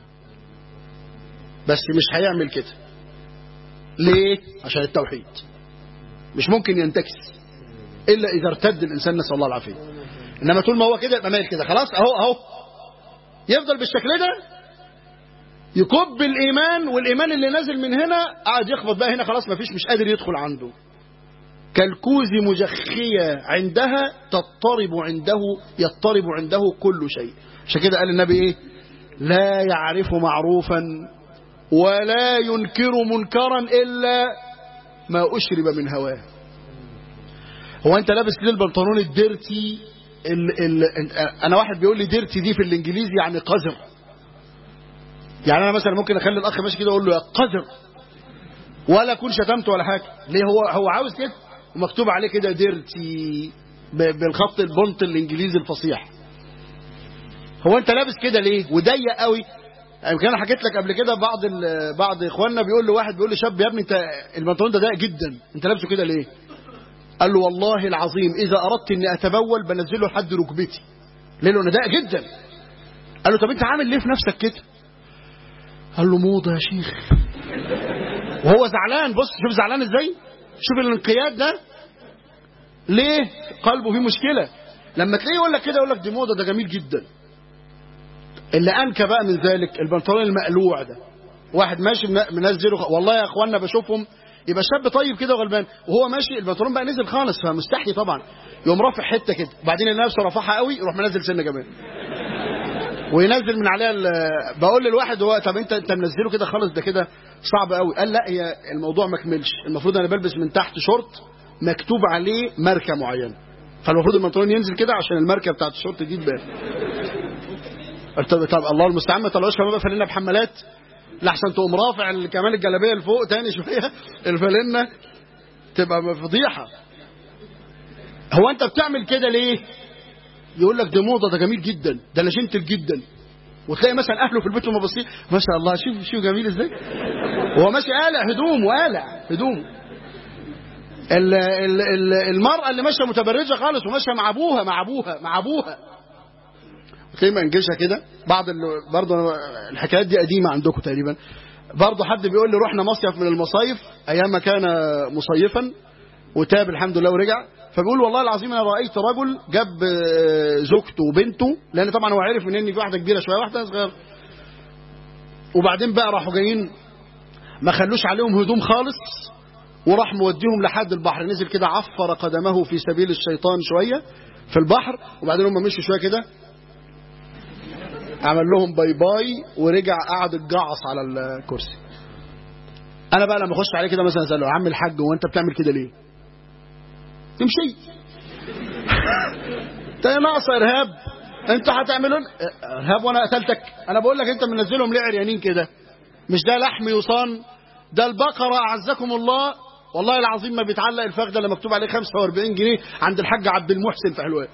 بس مش هيعمل كده ليه عشان التوحيد مش ممكن ينتكس الا اذا ارتد الانسان نسال الله العافيه انما طول ما هو كده يبقى مايل كده خلاص اهو اهو يفضل بالشكل ده يكب الايمان والايمان اللي نازل من هنا قاعد يخبط بقى هنا خلاص ما فيش مش قادر يدخل عنده كالكوز مجخية عندها تضطرب عنده يضطرب عنده كل شيء عشان كده قال النبي ايه لا يعرف معروفا ولا ينكر منكرا الا ما اشرب من هواه هو انت لابس ليه البنطلون الديرتي ال ال انا واحد بيقول لي ديرتي دي في الانجليزي يعني قذر يعني انا مثلا ممكن اخلي الاخ ماشي كده اقول له يا قذر ولا اكون شتمته ولا حاجه ليه هو هو عاوز كده ومكتوب عليه كده ديرتي بالخط البنط الانجليزي الفصيح هو انت لابس كده ليه وضيق قوي يمكن انا حكيت لك قبل كده بعض بعض اخواننا بيقول له واحد بيقول لي شاب يا ابني انت البنطلون ده ضيق جدا انت لابسه كده ليه قال له والله العظيم اذا اردت اني اتبول بنزله لحد ركبتي ليه له ضيق جدا قال له طب انت عامل ليه في نفسك كده قال له موضه يا شيخ وهو زعلان بص شوف زعلان ازاي شوف الانقياد ده ليه قلبه فيه مشكله لما تلاقيه يقول لك كده يقول لك دي موضه ده جميل جدا اللي انكى بقى من ذلك البنطلون المقلوع ده واحد ماشي منزله والله يا اخوانا بشوفهم يبقى شاب طيب كده وغلبان وهو ماشي البنطلون بقى نزل خالص فمستحي طبعا يقوم رافع حته كده بعدين يلاقي نفسه رفعها قوي يروح منزل سنه كمان وينزل من عليها بقول للواحد هو طب انت انت منزله كده خالص ده كده صعب قوي قال لا هي الموضوع ما كملش المفروض انا بلبس من تحت شورت مكتوب عليه ماركه معينه فالمفروض البنطلون ينزل كده عشان الماركه بتاعت الشورت دي تبان قلت طب الله المستعان ما طلعوش كمان فانلة بحمالات لحسن تقوم رافع كمان الجلابيه لفوق تاني شويه الفانلة تبقى فضيحه هو انت بتعمل كده ليه يقول لك ده موضه ده جميل جدا ده انا جنتل جدا وتلاقي مثلا اهله في البيت وهم باصين ما شاء الله شوف شوف جميل ازاي وهو ماشي قالع هدوم وقالع هدوم ال ال ال المرأة اللي ماشية متبرجة خالص وماشية مع أبوها مع أبوها مع أبوها وتلاقي منجشة كده بعض برضه الحكايات دي قديمة عندكم تقريبا برضه حد بيقول لي رحنا مصيف من المصايف أيام ما كان مصيفا وتاب الحمد لله ورجع فبيقول والله العظيم انا رايت رجل جاب زوجته وبنته لان طبعا هو عرف ان في واحده كبيره شويه واحده صغيره وبعدين بقى راحوا جايين ما خلوش عليهم هدوم خالص وراح موديهم لحد البحر نزل كده عفر قدمه في سبيل الشيطان شويه في البحر وبعدين هم مشوا شويه كده عمل لهم باي باي ورجع قعد اتجعص على الكرسي انا بقى لما اخش عليه كده مثلا اساله يا عم الحاج هو انت بتعمل كده ليه تمشي انت ناقص ارهاب انت هتعملون ارهاب وانا قتلتك انا بقول لك انت منزلهم ليه عريانين كده مش ده لحم يصان ده البقرة اعزكم الله والله العظيم ما بيتعلق الفخده اللي مكتوب عليه 45 جنيه عند الحاج عبد المحسن في حلوان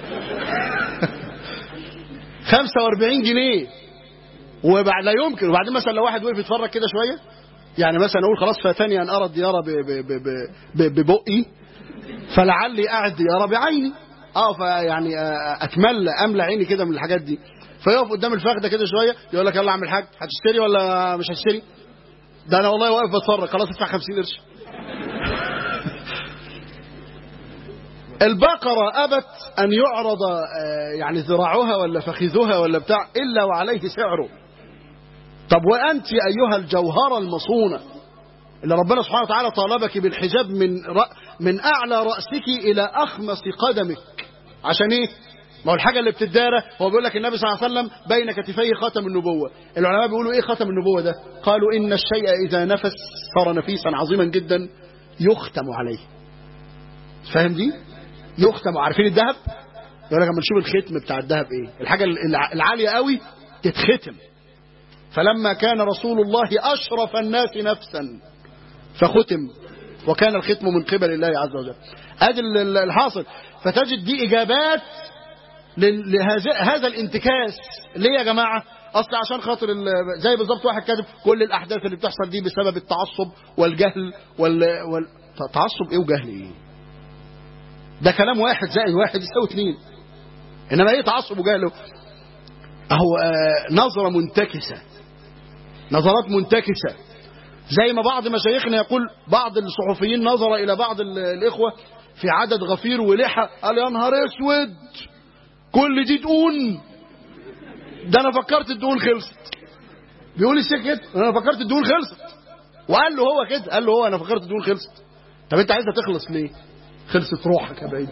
45 جنيه وبعد لا يمكن وبعدين مثلا لو واحد وقف يتفرج كده شويه يعني مثلا اقول خلاص فاتني ان ارى الديار ببقي فلعلي قاعد يرى بعيني اه فيعني اتملى املى عيني كده من الحاجات دي فيقف قدام الفخده كده شويه يقول لك يلا اعمل حاجه هتشتري ولا مش هتشتري ده انا والله واقف بتفرج خلاص ادفع 50 قرش البقرة أبت أن يعرض يعني ذراعها ولا فخذها ولا بتاع إلا وعليه سعره طب وأنت أيها الجوهرة المصونة اللي ربنا سبحانه وتعالى طالبك بالحجاب من رأ من أعلى رأسك إلى أخمص قدمك عشان إيه؟ ما هو الحاجة اللي بتدارى هو بيقول لك النبي صلى الله عليه وسلم بين كتفيه خاتم النبوة العلماء بيقولوا إيه خاتم النبوة ده قالوا إن الشيء إذا نفس صار نفيسا عظيما جدا يختم عليه فاهم دي يختم عارفين الذهب يقول لك اما نشوف الختم بتاع الذهب ايه الحاجة العالية قوي تتختم فلما كان رسول الله أشرف الناس نفسا فختم وكان الختم من قبل الله عز وجل ادي ال- ال- الحاصل فتجد دي اجابات لل- لهذا هذا الانتكاس ليه يا جماعه اصل عشان خاطر ال- زي بالظبط واحد كاتب كل الاحداث اللي بتحصل دي بسبب التعصب والجهل وال, وال... تعصب ايه وجهل ايه ده كلام واحد زائد واحد يساوي اثنين انما ايه تعصب وجهل اهو آه، نظره منتكسه نظرات منتكسه زي ما بعض مشايخنا يقول بعض الصحفيين نظر الى بعض ال- الاخوه في عدد غفير ولحى قال يا نهار اسود كل دي تقول ده انا فكرت الدهون خلصت بيقول الشيخ كده انا فكرت الدهون خلصت وقال له هو كده قال له هو انا فكرت الدهون خلصت طب انت عايزها تخلص ليه خلصت روحك يا بعيد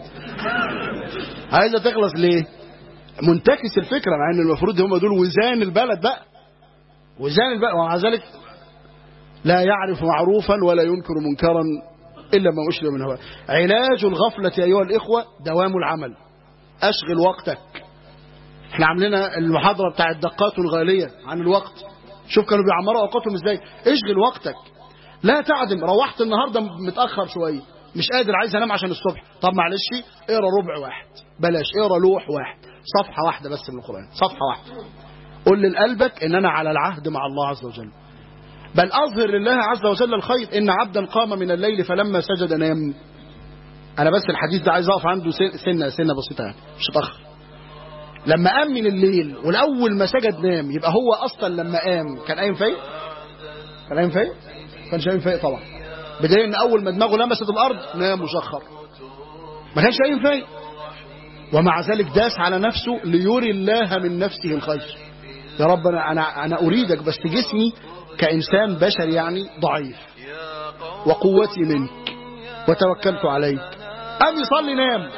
عايزها تخلص ليه منتكس الفكره مع ان المفروض هم دول وزان البلد بقى وزان البلد ومع ذلك لا يعرف معروفا ولا ينكر منكرا الا ما اشرب من هواه علاج الغفله ايها الاخوه دوام العمل اشغل وقتك احنا عاملين المحاضره بتاعت دقات غاليه عن الوقت شوف كانوا بيعمروا اوقاتهم ازاي اشغل وقتك لا تعدم روحت النهارده متاخر شويه مش قادر عايز انام عشان الصبح طب معلش اقرا ربع واحد بلاش اقرا لوح واحد صفحه واحده بس من القران صفحه واحده قل لقلبك ان انا على العهد مع الله عز وجل بل اظهر لله عز وجل الخير ان عبدا قام من الليل فلما سجد نام انا بس الحديث ده عايز اقف عنده سن- سنه سنه بسيطه يعني مش هتاخر لما قام من الليل والاول ما سجد نام يبقى هو اصلا لما قام كان قايم فايق كان قايم فايق كانش قايم فايق طبعا بدليل ان اول ما دماغه لمست الارض نام مشخر ما كانش قايم فايق ومع ذلك داس على نفسه ليري الله من نفسه الخير يا رب انا انا انا اريدك بس جسمي كانسان بشري يعني ضعيف وقوتي منك وتوكلت عليك قام يصلي نام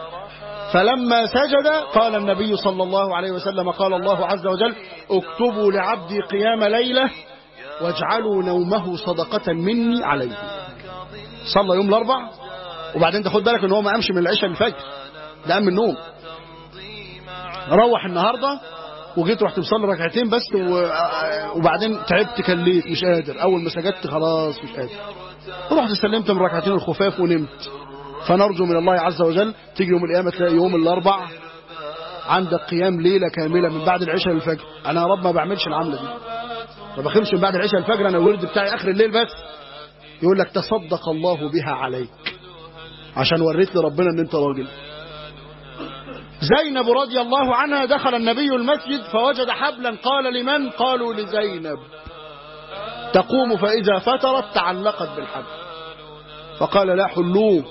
فلما سجد قال النبي صلى الله عليه وسلم قال الله عز وجل اكتبوا لعبدي قيام ليلة واجعلوا نومه صدقة مني عليه صلى يوم الأربع وبعدين تاخد بالك ان هو ما قامش من العشاء للفجر ده قام من النوم روح النهارده وجيت رحت مصلي ركعتين بس و... وبعدين تعبت كليت مش قادر اول ما سجدت خلاص مش قادر رحت سلمت من ركعتين الخفاف ونمت فنرجو من الله عز وجل تيجي يوم القيامة تلاقي يوم الأربع عندك قيام ليلة كاملة من بعد العشاء للفجر أنا يا رب ما بعملش العملة دي ما بخمش من بعد العشاء للفجر أنا الورد بتاعي آخر الليل بس يقول لك تصدق الله بها عليك عشان وريت لربنا ان انت راجل زينب رضي الله عنها دخل النبي المسجد فوجد حبلا قال لمن قالوا لزينب تقوم فإذا فترت تعلقت بالحبل فقال لا حلوه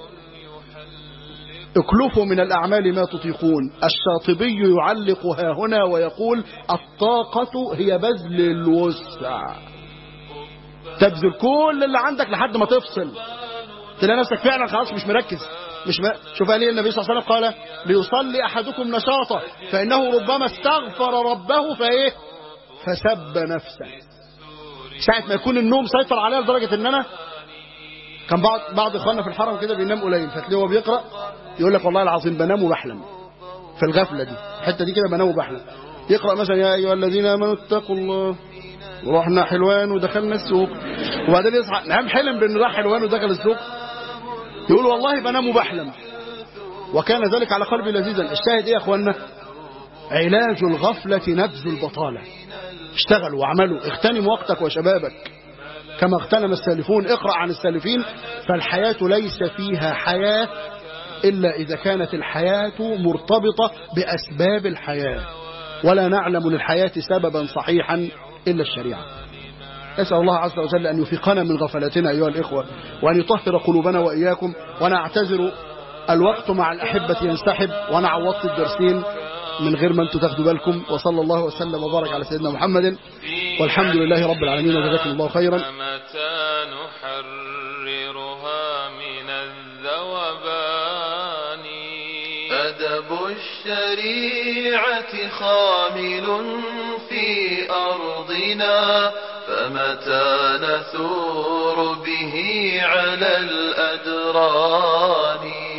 اكلفوا من الأعمال ما تطيقون الشاطبي يعلق ها هنا ويقول الطاقة هي بذل الوسع تبذل كل اللي عندك لحد ما تفصل تلاقي نفسك فعلا خلاص مش مركز مش م... شوف قال ايه النبي صلى الله عليه وسلم قال ليصلي احدكم نشاطه فانه ربما استغفر ربه فايه فسب نفسه ساعة ما يكون النوم سيطر عليها لدرجة ان انا كان بعض بعض اخواننا في الحرم كده بينام قليل فتلاقيه هو بيقرا يقول لك والله العظيم بنام وبحلم في الغفله دي الحته دي كده بنام وبحلم يقرا مثلا يا ايها الذين امنوا اتقوا الله ورحنا حلوان ودخلنا السوق وبعدين يصحى نعم حلم بان راح حلوان ودخل السوق يقول والله بنام وبحلم وكان ذلك على قلبي لذيذا الشاهد ايه يا اخوانا علاج الغفله نبذ البطاله اشتغلوا واعملوا اغتنم وقتك وشبابك كما اغتنم السالفون اقرأ عن السالفين فالحياة ليس فيها حياة إلا إذا كانت الحياة مرتبطة بأسباب الحياة ولا نعلم للحياة سببا صحيحا إلا الشريعة أسأل الله عز وجل أن يفقنا من غفلتنا أيها الإخوة وأن يطهر قلوبنا وإياكم وأنا أعتذر الوقت مع الأحبة ينسحب وأنا عوضت الدرسين من غير ما انتم تاخدوا بالكم وصلى الله وسلم وبارك على سيدنا محمد والحمد لله رب العالمين وجزاكم الله خيرا متى نحررها من الذوبان أدب الشريعة خامل في أرضنا فمتى نثور به على الأدران